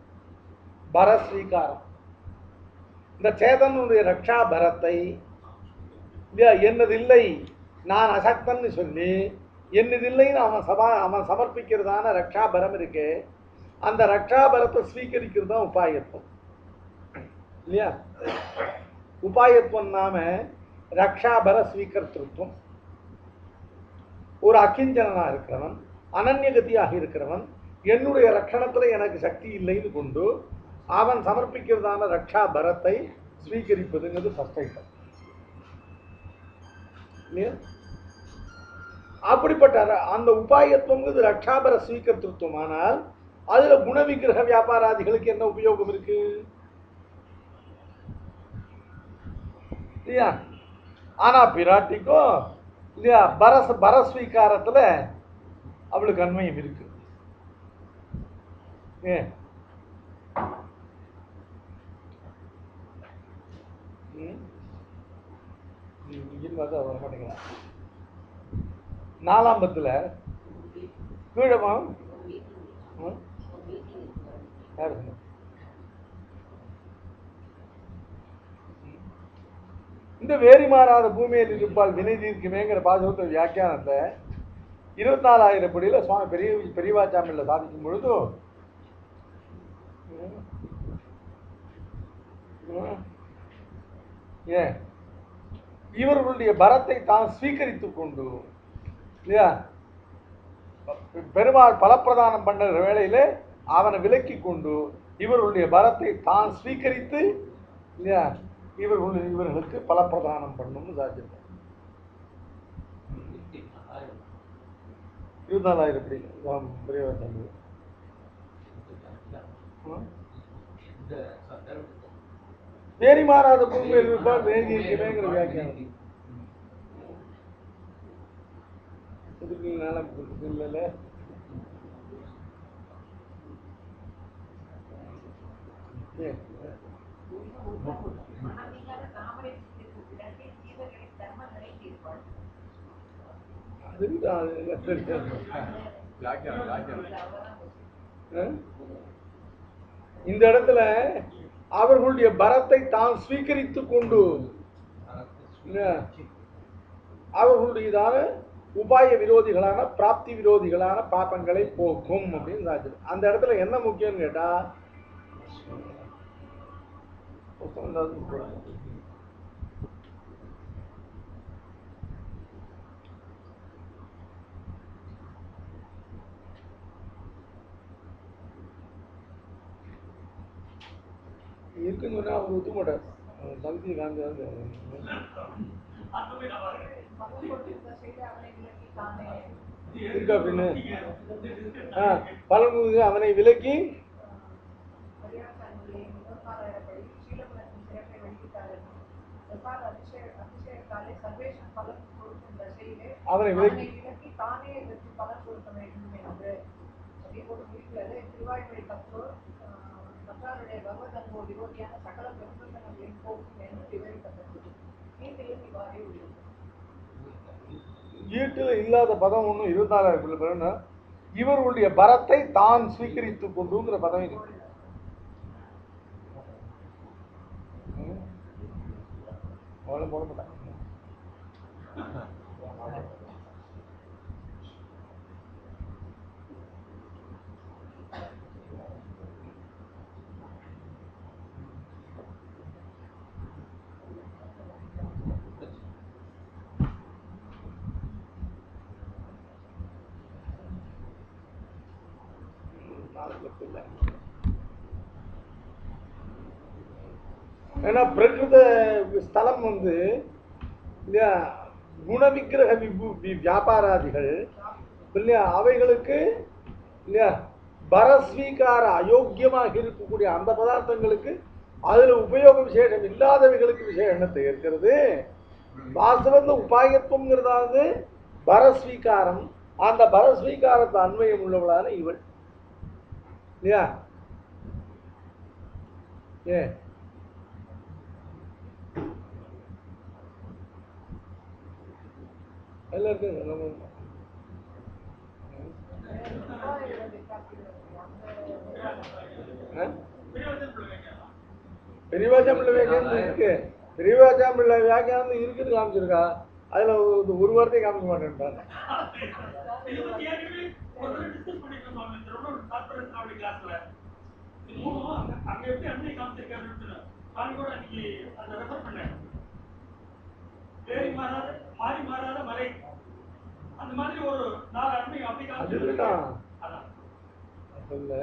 பரஸ்வீகாரம் இந்த சேதனுடைய ரக்ஷா பரத்தை இல்லையா என்னது இல்லை நான் அசக்தன்னு சொல்லி என்னது இல்லைன்னு அவன் சபா அவன் சமர்ப்பிக்கிறதான ரக்ஷாபரம் இருக்கு அந்த ரக்ஷாபரத்தை ஸ்வீகரிக்கிறது தான் உபாயத்துவம் இல்லையா உபாயத்துவம் நாம ரக்ஷாபர ஸ்வீகர்த்திருத்தம் ஒரு அக்கிஞ்சனா இருக்கிறவன் அனன்யகதியாக இருக்கிறவன் என்னுடைய ரட்சணத்துல எனக்கு சக்தி இல்லைன்னு கொண்டு அவன் சமர்ப்பிக்கிறதான ரக்ஷா பரத்தை ஸ்வீகரிப்பதுங்கிறது ஃபர்ஸ்ட் ஐட்டம் இல்லையா அப்படிப்பட்ட ர- அந்த உபாயத்துவங்கிறது ரக்ஷாபர ஸ்வீகர்த்திருத்தம் ஆனால் அதுல குண விக்கிரக வியாபாராதிகளுக்கு என்ன உபயோகம் இருக்கு இல்லையா ஆனா பிராட்டிக்கும் இல்லையா பரஸ் பரஸ்வீகாரத்துல அவளுக்கு அண்மையம் இருக்கு ஏன் ம்? ம், இங்கிருந்து பார்த்தா வர மாட்டேங்கிறான் நாலாம் பத்துல கீழமா ம்? யார் சொன்னா? இந்த வேரி மாறாத பூமியில் இருப்பால் வினை தீர்க்குமேங்கிற பாசுரத்தை வியாக்கியானத்தை இருபத்தி நாலாயிரம் படியில் சுவாமி பெரிய பெரியவாச்சாமியில் சாதிக்கும் பொழுது ம், ம், ஏன் இவர்களுடைய பரத்தை தான் ஸ்வீகரித்துக் கொண்டு இல்லையா பெருமாள் பலப்பிரதானம் பண்ணுற வேளையில அவனை விலக்கி கொண்டு இவர்களுடைய பரத்தை தான் ஸ்வீகரித்து இல்லையா இவர்கள் இவர்களுக்கு பலப்பிரதானம் பண்ணும்னு சாதிச்சிருக்காங்க இருபத்தாலாயிரம் படி ஆம், பெரியவாச்சாமி ம். வேரி மாறாத பூமியில் இருப்பால் வேதி இருக்கிறேங்கிற வியாக்கியானம் இதுக்கு நல்லா இல்லைல்ல ஏன் மனமில்லாத தாமரை சித்திற்கு பிறகு ஜீவர்களின் தர்மங்களை தீர்ப்பாள் அதுதான் அது என்ன தெரியாது. வியாக்கியானம் வியாக்கியானம் ஆ? இந்த இடத்துல அவர்களுடைய பரத்தை தான் ஸ்வீகரித்துக் கொண்டு என்ன? அவர்களுடையதான உபாய விரோதிகளான பிராப்தி விரோதிகளான பாப்பங்களை போக்கும் அப்படின்னு சாச்சு அந்த இடத்துல என்ன முக்கியம்னு கேட்டா புத்தகம் ஏதாவது போடுங்க. இருக்குன்னு சொன்னா அவர் ஒத்துக்க மாட்டார் அவர் தகுதி காந்தி வந்து பலன் கொடுத்திருந்த செய்தி அவனை விலக்கி தானே இருக்கு அப்படின்னு ஆ பலன் கொடுத்து அவனை விலக்கி பரியாசாரங்களை முதற்காலப்படி சீலகுலத்தின் சிறப்பை வெளியிட்டார்கள் எவ்வாறு அதிசய அதிசயத்தாலே சர்வேஷன் பலன் கொடுக்கும் தசையிலே அவனை விலக்கி விலக்கி தானே இதற்கு பலன் கொடுக்க வேண்டும் என்று அதே போல இருக்கிறது திருவாய்மொழி பத்தோர் பற்றாருடைய பகவதன்போ விரோதியான சகல பிரபந்தங்களின் போக்கும் என்று விவரிக்கப்பட்டது நீட்டிலும் இவ்வாறே உள்ளது ஈட்டில் இல்லாத பதம் ஒன்றும் இருபத்தாறாயிரம் பிள்ளை பேருன்னா இவர்களுடைய பரத்தை தான் ஸ்வீகரித்துக் கொண்டுங்கிற பதம் இருக்கு ம். அவளும் போட மாட்டாங்க ஏன்னா பிரகிருத ஸ்தலம் வந்து இல்லையா குண விக்கிரக விபு வி- வியாபாராதிகள் இல்லையா அவைகளுக்கு இல்லையா பரஸ்வீகார அயோக்கியமாக இருக்கக்கூடிய அந்த பதார்த்தங்களுக்கு அதுல உபயோக விசேஷம் இல்லாதவைகளுக்கு விசேஷத்தை இருக்கிறது வாஸ்தவந்த உபாயத்துவங்கிறதாவது பரஸ்வீகாரம் அந்த பரஸ்வீகாரத்தை அன்வயம் உள்ளவளான இவள் இல்லையா ஏன் எல்லாம் இருக்குங்க நம்ம ஆ? பெரியவாச்சம் பிள்ளை வேகன்னு இருக்கு பெரியவாச்சாம்பிள்ளை வியாக்கியானம் இருக்குன்னு காமிச்சிருக்கா அதில் ஒரு வார்த்தையை காமிக்க மாட்டேன்ட்டாங்க இது பத்தி ஏற்கனவே ஒரு தடவை discuss பண்ணிருக்கோம் சுவாமி. இந்த ரொம்ப ஒரு corporate அப்படி classல. இது மூணும் அங்க அங்க எப்படி அன்னை காமிச்சிருக்காருன்னு சொன்னேன். சுவாமி கூட அன்னைக்கு அதை refer பண்ணேன். ஏறி மாறாத மாறி மாறாத மலை அந்த மாதிரி ஒரு நாலு அன்னை அப்படி அது காமிச்சிருக்காரு இருக்கட்டும். அதான் இல்லை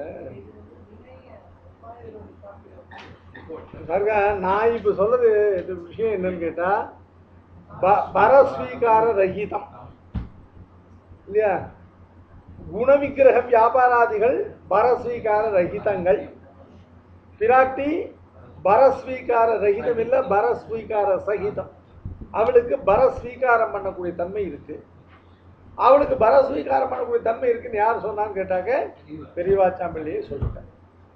பாருங்க நான் இப்போ சொல்றது இது விஷயம் என்னன்னு கேட்டா ப பரஸ்வீகார ரஹிதம் இல்லையா குணவிக்கிரக வியாபாராதிகள் பரஸ்வீகார ரஹிதங்கள் பிராட்டி பரஸ்வீகார ரஹிதம் இல்லை பரஸ்வீகார சகிதம் அவளுக்கு பரஸ்வீகாரம் பண்ணக்கூடிய தன்மை இருக்கு அவளுக்கு பரஸ்வீகாரம் பண்ணக்கூடிய தன்மை இருக்குன்னு யார் சொன்னான்னு கேட்டாக்க பெரியவாச்சாம்பிள்ளையே சொல்லிட்டாங்க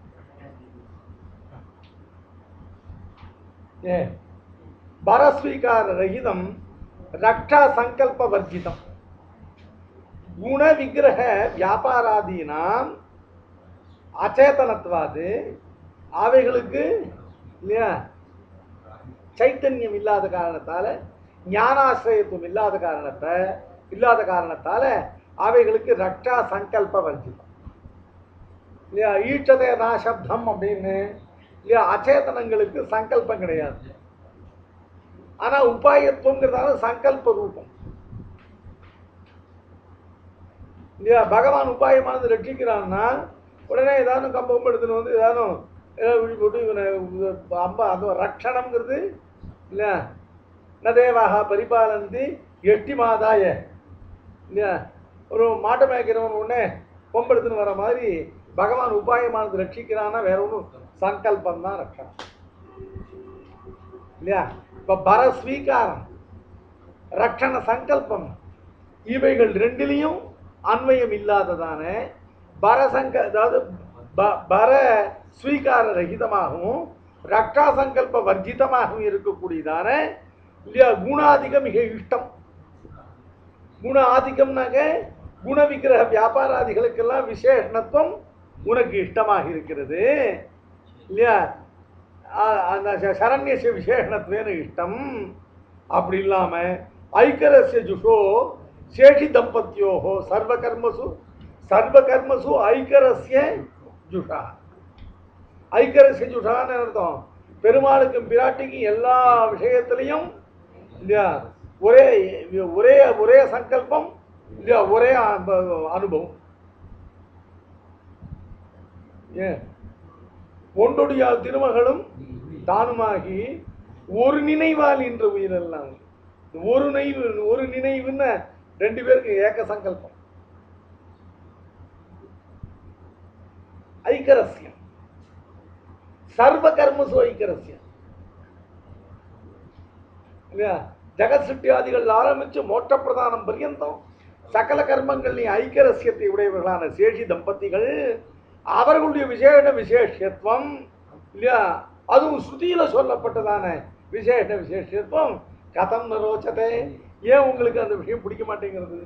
ஏ பரஸ்வீகார ரகிதம் ரக்ஷா சங்கல்ப வர்ஜிதம் குண விக்கிரக வியாபாராதீனாம் அச்சேதனத்துவாது அவைகளுக்கு இல்லையா சைத்தன்யம் இல்லாத காரணத்தால ஞானாசிரயத்துவம் இல்லாத காரணத்தை இல்லாத காரணத்தால அவைகளுக்கு ரக்ஷா சங்கல்ப வர்ஜிதம் இல்லையா ஈட்டதே நாசப்தம் அப்படின்னு இல்லையா அச்சேதனங்களுக்கு சங்கல்பம் கிடையாது ஆனா உபாயத்துவங்கிறதால சங்கல்ப ரூபம் இல்லையா பகவான் உபாயமானது ரட்சிக்கிறான்னா உடனே ஏதானும் கம்பம் எடுத்துன்னு வந்து ஏதானும் ஏதாவது விழி போட்டு இவனை அம்பா அந்த ரட்சணம்ங்கிறது இல்லையா நதேவாக பரிபாலந்தி எட்டி மாதாய இல்லையா ஒரு மாட்டை மேய்க்கிறவன் உடனே கொம்பெடுத்துன்னு வர மாதிரி பகவான் உபாயமானது ரட்சிக்கிறான்னா வேற ஒன்றும் சங்கல்பம் தான் ரட்சணம் இல்லையா இப்போ பரஸ்வீகாரம் ரட்சண சங்கல்பம் இவைகள் ரெண்டிலையும் அன்வயம் இல்லாததான பரசங்க அதாவது ப- பர ஸ்வீகார ரகிதமாகவும் ரக்ஷா சங்கல்ப வர்ஜிதமாகவும் இருக்கக்கூடியதான இல்லையா குணாதிகம் மிக இஷ்டம் குண ஆதிக்கம்னாக்க குண விக்கிரக வியாபாராதிகளுக்கெல்லாம் விசேஷணத்துவம் உனக்கு இஷ்டமாக இருக்கிறது இல்லையா ஆ- அந்த ச- சரண்யஸ்ய விசேஷணத்துவேன இஷ்டம் அப்படி இல்லாம ஐக்கரஸ்ய ஜுஷோ சேஷி தம்பத்தியோகோ சர்வகர்மசு சர்வகர்மசு ஐக்கரஸ்ய ஜுஷா ஐக்கரஸ்ய ஜுஷான்னு அர்த்தம் பெருமாளுக்கும் பிராட்டிக்கும் எல்லா விஷயத்திலையும் இல்லையா ஒரே ஒரே ஒரே சங்கல்பம் இல்லையா ஒரே அ- அனுபவம் ஏன் ஒன்றொடியால் திருமகளும் தானுமாகி ஒரு நினைவால் என்ற உயிரெல்லாம் ஒரு நினைவு ஒரு நினைவுன்னு ரெண்டு பேருக்கு ஏக சங்கல்பம் ஐக்கரஸ்யம் சர்வ கர்மசு ஐக்கரஸ்யம் இல்லையா ஜெகத் சிருஷ்டியாதிகள் ஆரம்பிச்சு மோட்ச பிரதானம் பர்யந்தம் சகல கர்மங்களின் ஐக்கரஸ்யத்தை உடையவர்களான சேஷி தம்பதிகள் அவர்களுடைய விசேஷ விசேஷத்துவம் இல்லையா அதுவும் ஸ்ருதியில சொல்லப்பட்டதான விசேஷ விசேஷத்துவம் கதம் ரோச்சதே ஏன் உங்களுக்கு அந்த விஷயம் பிடிக்க மாட்டேங்கிறது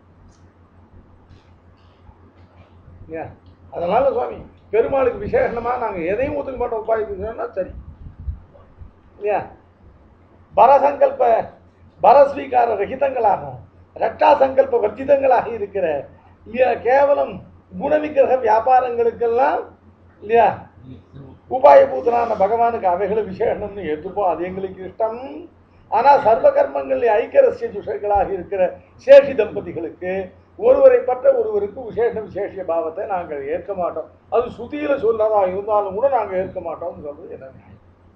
இல்லையா அதனால சுவாமி பெருமாளுக்கு விசேஷமா நாங்க எதையும் ஒத்துக்க மாட்டோம் உபாயத்துக்கு சொன்னா சரி இல்லையா பரசங்கல்ப பரஸ்வீகார ரகிதங்களாகும் ரட்டா சங்கல்ப வர்ஜிதங்களாக இருக்கிற இல்லையா கேவலம் குணவிக்கிரக வியாபாரங்களுக்கெல்லாம் இல்லையா உபாயபூதனான பகவானுக்கு அவைகளை விசேஷம்னு ஏற்றுப்போம் அது எங்களுக்கு இஷ்டம் ஆனா சர்வ கர்மங்கள் ஐக்கரசிய துஷர்களாக இருக்கிற சேஷி தம்பதிகளுக்கு ஒருவரை பற்ற ஒருவருக்கு விசேஷ விசேஷ பாவத்தை நாங்கள் ஏற்க மாட்டோம் அது சுதியில சொன்னதா இருந்தாலும் கூட நாங்கள் ஏற்க மாட்டோம்னு சொல்றது என்ன நியாயம்?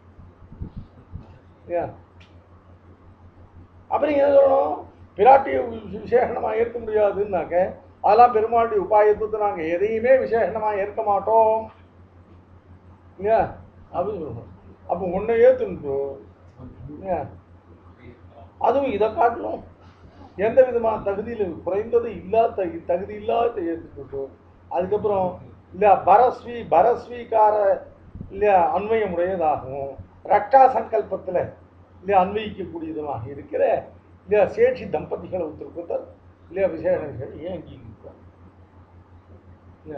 ஏன் அப்புறம் என்ன சொல்லணும் பிராட்டியை வி- விசேஷணமா ஏற்க முடியாதுன்னாக்க அதெல்லாம் பெருமாளுடைய உபாயத்துக்கு நாங்கள் எதையுமே விசேஷணமா ஏற்க மாட்டோம் இல்லையா அப்படின்னு சொல்லணும் அப்போ ஒன்றை ஏற்றுன்றோ இல்லையா அதுவும் இதை காட்டணும் எந்த விதமான தகுதியில் குறைந்தது இல்லாத தகு- தகுதி இல்லாத ஏற்றுக்கிட்டோ அதுக்கப்புறம் இல்லையா பரஸ்வி பரஸ்வீகார இல்லையா அன்வயம் உடையதாகவும் ரட்டா சங்கல்பத்தில் இல்லையா அன்வயிக்கக்கூடியதுமாக இருக்கிற இல்லையா சேட்சி தம்பதிகளை ஒருத்தர் இல்லையா விசேஷ விஷயம் ஏன் அங்கீகரிக்கிறார் இல்லையா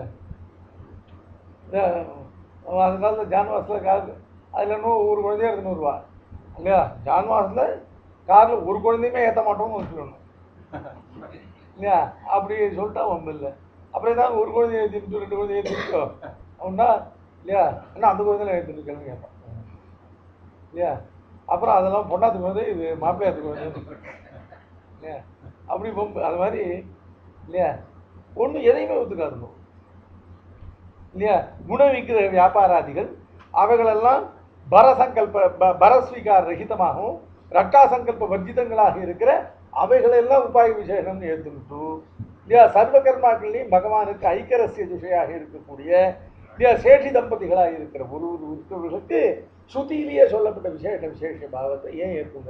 இல்லையா, அதனால ஜான்வாஸில் காது அதில் இன்னும் ஒரு குழந்தையா எடுத்துன்னு வருவா இல்லையா ஜான் மாசத்துல காரில் ஒரு குழந்தையுமே ஏற்ற மாட்டோம்னு வச்சுக்கணும் இல்லையா அப்படி சொல்லிட்டா ஒன்றும் இல்லை அப்புறம் ஏதாவது ஒரு குழந்தைய ஏற்றிட்டு ரெண்டு குழந்தைய ஏற்றிருக்கோ அப்படின்னா இல்லையா என்ன அந்த குழந்தையில ஏற்றிருக்கேன்னு கேட்பான் இல்லையா அப்புறம் அதெல்லாம் பொண்ணாத்துக்கு வந்து இது மாப்பிள்ளையாத்துக்கு வந்து இல்லையா அப்படி பொம்பு அது மாதிரி இல்லையா ஒன்றும் எதையுமே ஒத்துக்காதுங்க இல்லையா குணவிக்கிற வியாபாராதிகள் அவைகளெல்லாம் பரசங்கல்ப ப- பரஸ்வீகார ரகிதமாகவும் ரட்டாசங்கல்ப வர்ஜிதங்களாக இருக்கிற அவைகளெல்லாம் உபாய விசேஷம்னு ஏற்றுக்கிட்டு இல்லையா சர்வ கர்மாக்கள்லையும் பகவானுக்கு ஐக்கரசிய திசையாக இருக்கக்கூடிய இல்லையா சேஷி தம்பதிகளாக இருக்கிற ஒரு ஒரு இருக்கிறவர்களுக்கு ஸ்ருதியிலேயே சொல்லப்பட்ட விசேஷ விசேஷ பாவத்தை ஏன் ஏற்குங்க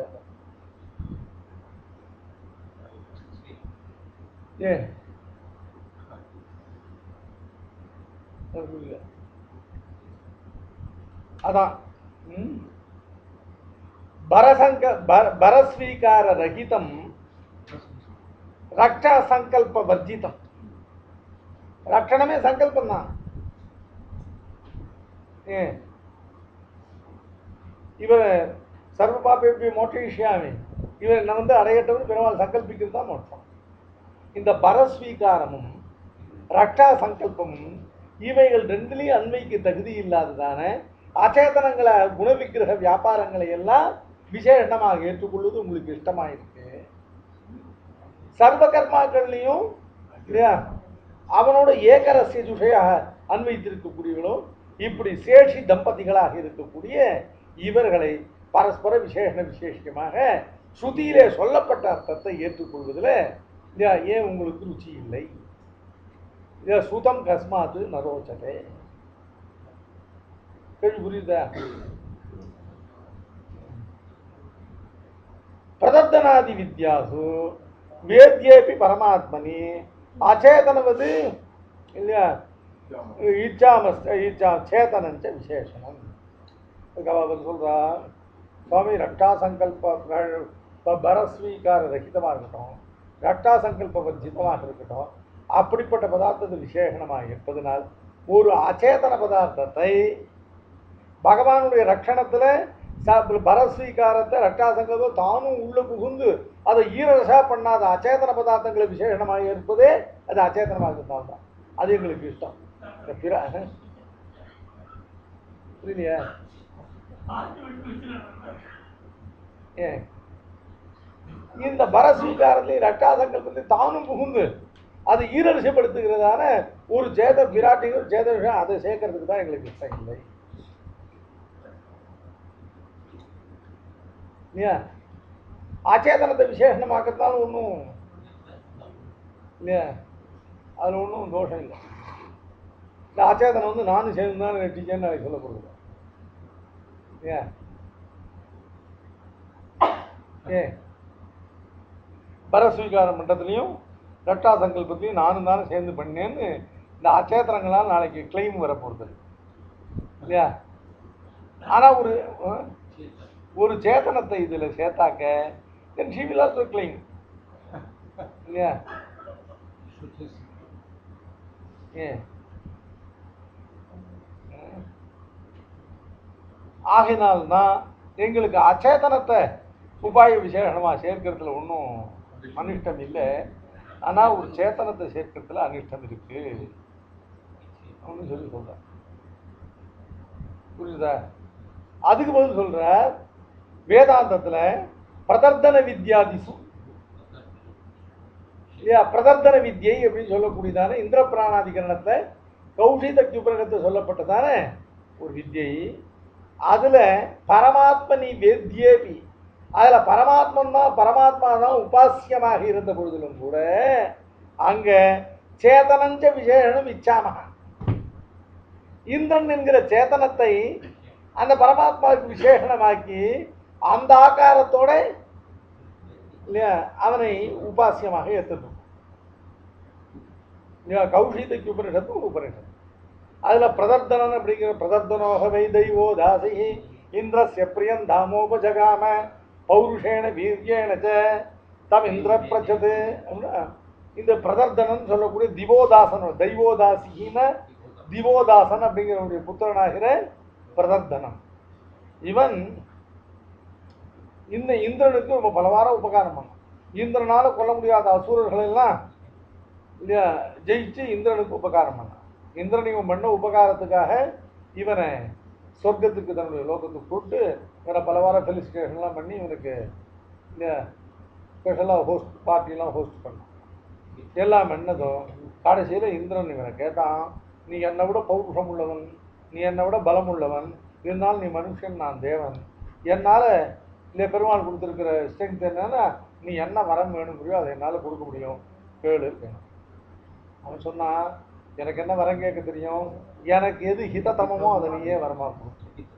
ஏன் எனக்கு புரியல அதான் ம். பரசங்க பர- பரஸ்வீகார ரகிதம் ரக்ஷா சங்கல்ப வர்ஜிதம் ரக்ஷணமே சங்கல்பம் தான் ஏன் இவன் சர்வ பாப்பேப்பி மோட்சிஷ்யாமி இவன் என்ன வந்து அடையட்டவன் பெருமாள் சங்கல்பிக்கிறது தான் மோட்சம் இந்த பரஸ்வீகாரமும் ரக்ஷா சங்கல்பமும் இவைகள் ரெண்டுலேயும் அண்மைக்கு தகுதி இல்லாததான அச்சேதனங்களை குணவிக்கிரக வியாபாரங்களை எல்லாம் விசேஷமாக ஏற்றுக்கொள்வது உங்களுக்கு இஷ்டமாக இருக்கு சர்வ கர்மாக்கள்லையும் இல்லையா அவனோட ஏகரசிய துஷையாக அன்வைத்திருக்கக்கூடியவர்களும் இப்படி சேஷி தம்பதிகளாக இருக்கக்கூடிய இவர்களை பரஸ்பர விசேஷ விசேஷமாக ஸ்ருதியிலே சொல்லப்பட்ட அர்த்தத்தை ஏற்றுக்கொள்வதில் இல்லையா ஏன் உங்களுக்கு ருச்சி இல்லை இல்லையா சுதம் கஸ்மாத்து நரோச்சதே கேள்வி புரியுதா பிரதர்த்தனாதி வித்யாசு வேத்யேபி பரமாத்மனி அச்சேதனவது இல்லையா ஈச்சாமஸ்த ஈச்சா சேதனஞ்ச விசேஷனம் அதுக்கு அவ அவர் சொல்றா சுவாமி ரக்ஷா சங்கல்ப ப- பரஸ்வீகார ரகிதமாக இருக்கட்டும் ரக்ஷா சங்கல்ப வர்ஜிதமாக இருக்கட்டும் அப்படிப்பட்ட பதார்த்தத்தை விசேஷணமாக இருப்பதனால் ஒரு அச்சேதன பதார்த்தத்தை பகவானுடைய ரட்சணத்தில் ச- பரஸ்வீகாரத்தை ரட்டாசங்கத்தை தானும் உள்ள புகுந்து அதை ஈரரசா பண்ணாத அச்சேதன பதார்த்தங்களை விசேஷமாக இருப்பதே அது அச்சேதனமாக இருந்தால் தான் அது எங்களுக்கு இஷ்டம் இந்த பிற புரியலையா ஏன் இந்த பரஸ்வீகாரத்திலே ரட்டாசங்கல்பத்தை தானும் புகுந்து அதை ஈரரசப்படுத்துகிறதான ஒரு சேத விராட்டிகள் சேத விஷயம் அதை சேர்க்கறதுக்கு தான் எங்களுக்கு இஷ்டம் இல்லை இல்லையா அச்சேதனத்தை விசேஷமாக்கத்தாலும் ஒன்றும் இல்லையா அதில் ஒன்றும் தோஷம் இல்லை இந்த அச்சேதனம் வந்து நானும் சேர்ந்து தான் டீச்சர்னு நாளைக்கு சொல்லப்படுது ஏன் ஏன் பரஸ்வீகார மண்டலத்துலேயும் ரட்டா சங்கல்பத்திலையும் நானும் தானே சேர்ந்து பண்ணேன்னு இந்த அச்சேத்திரங்களால் நாளைக்கு கிளைம் வரப்போகிறது இல்லையா ஆனால் ஒரு அஹ், ஒரு சேத்தனத்தை இதில் சேர்த்தாக்க then she will also claim இல்லையா ஏன் ஆகையினால்தான் எங்களுக்கு அச்சேதனத்தை உபாய விசேஷமாக சேர்க்கறதுல ஒன்றும் அனிஷ்டம் இல்லை ஆனால் ஒரு சேத்தனத்தை சேர்க்கறதுல அனிஷ்டம் இருக்கு அப்படின்னு சொல்லி சொல்கிறேன் புரியுதா அதுக்கு பதில் சொல்ற வேதாந்தத்தில் பிரதர்த்தன வித்யாதிசு இல்லையா பிரதர்த்தன வித்யை அப்படின்னு சொல்லக்கூடியதான இந்திர பிராணாதிகரணத்தை கௌஷித உபரகத்தை சொல்லப்பட்டதான ஒரு வித்யை அதில் பரமாத்மனி வேத்யேபி அதில் பரமாத்மன் தான் பரமாத்மா தான் உபாசியமாக இருந்த பொழுதிலும் கூட அங்கே சேதனஞ்ச விசேஷனும் இச்சாமகா இந்திரன் என்கிற சேத்தனத்தை அந்த பரமாத்மாவுக்கு விசேஷணமாக்கி அந்த ஆகாரத்தோட இல்லையா அவனை உபாசியமாக ஏற்றுடும் இல்லையா கௌஷிதைக்கு உபனிஷத்து ஒரு உபனிஷத்து அதில் பிரதர்த்தனன் அப்படிங்கிற பிரதர்த்தனோக வை தெய்வோ தாசி இந்திரஸ்ய பிரியம் தாமோபஜகாம பௌருஷேன வீரியேன ச தம் இந்திர பிரச்சது அப்படின்னா இந்த பிரதர்த்தனன் சொல்லக்கூடிய திவோதாசன் தெய்வோதாசின திவோதாசன் அப்படிங்கிறவனுடைய புத்திரனாகிற பிரதர்த்தனம் இவன் இந்த இந்திரனுக்கு ரொம்ப பலவார உபகாரம் பண்ணான் இந்திரனால கொல்ல முடியாத அசுரர்கள் எல்லாம் இல்லையா ஜெயிச்சு இந்திரனுக்கு உபகாரம் பண்ணான் இந்திரன் இவன் பண்ண உபகாரத்துக்காக இவனை சொர்க்கத்துக்கு தன்னுடைய லோகத்துக்கு கூப்பிட்டு இவனை பலவார ஃபெலிசிட்டேஷன்லாம் பண்ணி இவனுக்கு இந்த ஸ்பெஷலாக ஹோஸ்ட் பார்ட்டிலாம் ஹோஸ்ட் பண்ணான் எல்லாம் என்னதும் கடைசியில் இந்திரன் இவனை கேட்டான் நீ என்னை விட பௌருஷம் உள்ளவன் நீ என்னை விட பலம் உள்ளவன் இருந்தாலும் நீ மனுஷன் நான் தேவன் என்னால் இல்லை பெருமாள் கொடுத்துருக்கிற ஸ்ட்ரென்த் என்னன்னா நீ என்ன வரம் வேணுங்கிறியோ அதை என்னால் கொடுக்க முடியும் கேளு இருக்கணும் அவன் சொன்னான் எனக்கு என்ன வரம் கேட்க தெரியும் எனக்கு எது ஹிததமமோ அதை நீயே வரமா கொடு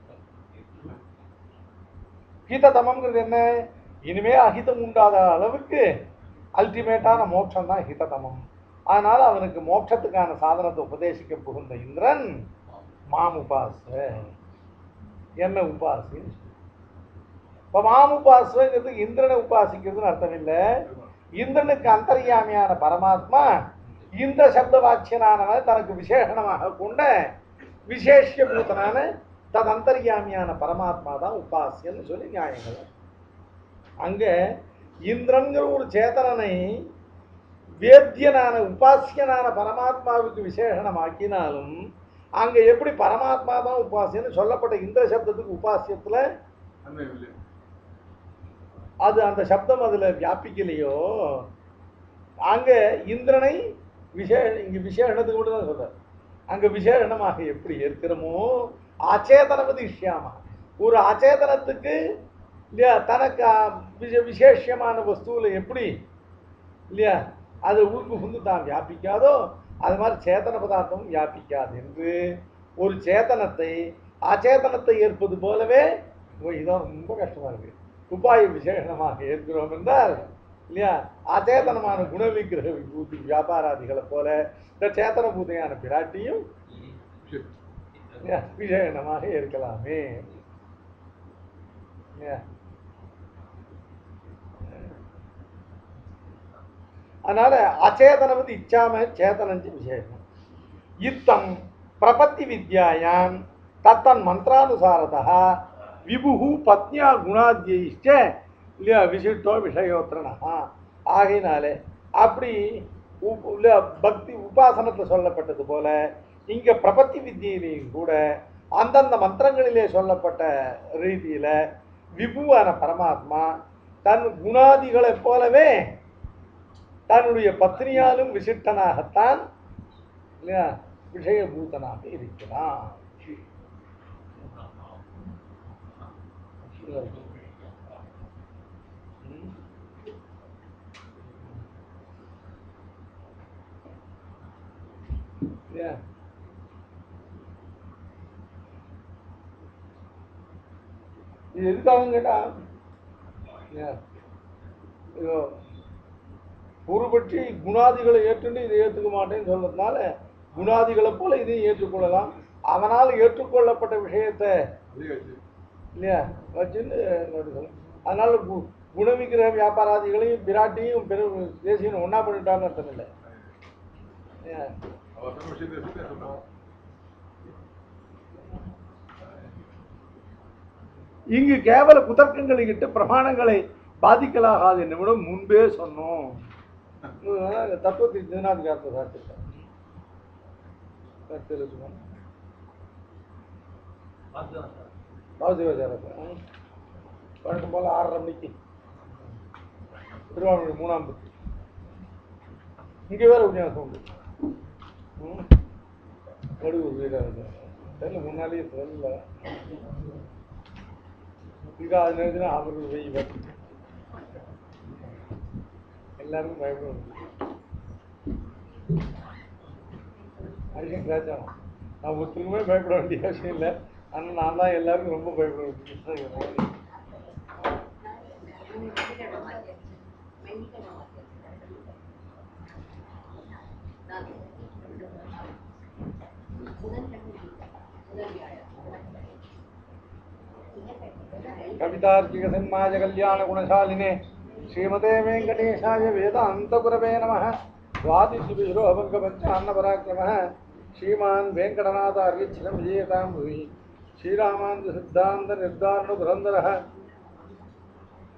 ஹிததமம்ங்கிறது என்ன இனிமே அஹிதம் உண்டாத அளவுக்கு அல்டிமேட்டான மோட்சம் தான் ஹிததமம் அதனால அவனுக்கு மோட்சத்துக்கான சாதனத்தை உபதேசிக்க புகுந்த இந்திரன் மாம் உபாச என்ன உபாசின்னு சொல்லு. இப்ப மாம் உபாசங்கிறது இந்திரனை உபாசிக்கிறதுன்னு அர்த்தம் இல்லை இந்திரனுக்கு அந்தர்யாமியான பரமாத்மா இந்த சப்த வாக்கியனானவன் தனக்கு விசேஷணமாக கொண்ட விசேஷபூதனான தன் அந்தர்யாமியான பரமாத்மா தான் உபாசியன்னு சொல்லி நியாயங்கள் அங்க இந்திரன்கிற ஒரு சேதனனை வேத்தியனான உபாசியனான பரமாத்மாவுக்கு விசேஷணமாக்கினாலும் அங்க எப்படி பரமாத்மா தான் உபாசியன்னு சொல்லப்பட்ட இந்திர சப்தத்துக்கு உபாசியத்துல அன்வயம் இல்லை அது அந்த சப்தம் அதுல வியாபிக்கலையோ அங்க இந்திரனை விசே இங்க விசேஷணத்துக்கு மட்டும் தான் சொல்றார் அங்க விசேஷணமாக எப்படி இருக்கிறோமோ அச்சேதனவது இஷ்யாமா ஒரு அச்சேதனத்துக்கு இல்லையா தனக்கு அஹ், விசே- விசேஷமான வஸ்துவில் எப்படி இல்லையா அது உள்கு புந்து தான் வியாபிக்காதோ அது மாதிரி சேத்தன பதார்த்தம் வியாபிக்காது என்று ஒரு சேத்தனத்தை அச்சேதனத்தை ஏற்பது போலவே ஓ, இதான் ரொம்ப கஷ்டமா இருக்கு உபாய விசேஷமாக ஏற்கிறோம் என்றால் இல்லையா அச்சேதனமான குணவிக்கிரக விபூதி வியாபாராதிகளை போல இந்த சேத்தன பூதையான பிராட்டியும் சரி. இல்லையா, விசேஷமாக இருக்கலாமே இல்லையா? அதனால அச்சேதனவது இச்சாம சேதனஞ்சு விசேஷம் இத்தம் பிரபத்தி வித்யாயாம் தத்தன் மந்திரானுசாரதா விபுகு பத்னியா குணாத்யிஷ்ட இல்லையா விசிட்டோ விஷயோத்திரணா ஆகையினாலே அப்படி உப்- இல்ல பக்தி உபாசனத்தில் சொல்லப்பட்டது போல இங்க பிரபத்தி வித்தியிலையும் கூட அந்தந்த மந்திரங்களிலே சொல்லப்பட்ட ரீதியில விபுவான பரமாத்மா தன் குணாதிகளைப் போலவே தன்னுடைய பத்னியாலும் விசிட்டனாகத்தான் இல்லையா விஷயபூதனாக இருக்கிறான் ம். இல்லையா? இது எதுக்காக கேட்டா இல்லையா? இதோ பூர்வபட்சி குணாதிகளை ஏற்றுண்டு இதை ஏற்றுக்க மாட்டேன்னு சொல்றதுனால குணாதிகளை போல இதையும் ஏற்றுக்கொள்ளலாம் அவனால் ஏற்றுக்கொள்ளப்பட்ட விஷயத்தை அதிகாரிச்சு இல்லையா வச்சுன்னு நடுக்கலாம் அதனால கு- குணவிக்கிற வியாபாராதிகளையும் பிராட்டியும் பெரு தேசியம் ஒன்றா பண்ணிட்டான்னு அர்த்தம் இல்லை இல்லையா? அவர் சொன்ன விஷயத்தை வச்சுட்டு சொல்றோம் இங்கு கேவல குதர்க்கங்களை இட்டு பிரமாணங்களை பாதிக்கலாகாது என்னிடம் முன்பே சொன்னோம் இதனால தத்துவத்தை ஜீவனாதிகாரத்தை சாத்திருக்கேன் தெரிஞ்சுக்கணும் பாவசிவாச்சாரத்தை வழக்கம் போல் ஆறரை மணிக்கு திருவாரூர் மூணாம் பத்து இங்கே வேற உபன்யாசம் உண்டு ம். நடுவூர் வீடாக இருக்கு தெரியல முன்னாலேயே தெரியல இது அது நேரத்தில் அவர் வெய் வரும் எல்லாருக்கும் பயப்படும் அதிகம் கிராச்சாரம் நான் ஒருத்தருக்குமே பயப்பட வேண்டிய அவசியம் இல்லை ஆனால் நான் தான் எல்லாருக்கும் ரொம்ப பயப்பட வேண்டிய कवितार्किक सिंहाय कल्याण गुणशालिने श्रीमते वेंकटेशाय वेदान्तगुरवे नमः द्वादशिभिरोभङ्गपञ्चान्नपराक्रमः श्रीमान् वेङ्कटनाथार्यच्छिनं विजयतां भुवि श्रीरामानुजसिद्धान्तनिर्धारणधुरन्धरः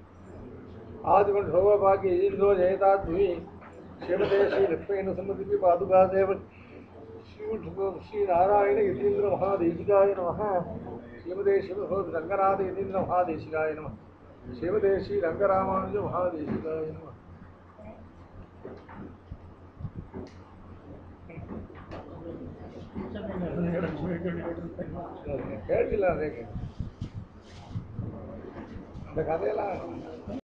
आदिगुण सौभाग्य इंद्रो जयताद्भुवि श्रीमते श्री लक्ष्मण समिति पादुकादेव श्री श्री नारायण यतीन्द्र महादेशिकाय नमः श्रीमते शिवभोग रंगनाथ यतीन्द्र महादेशिकाय नमः श्रीमते श्री रंगरामानुज महादेशिकाय नमः கேள்வியில் அந்த கதையெல்லாம்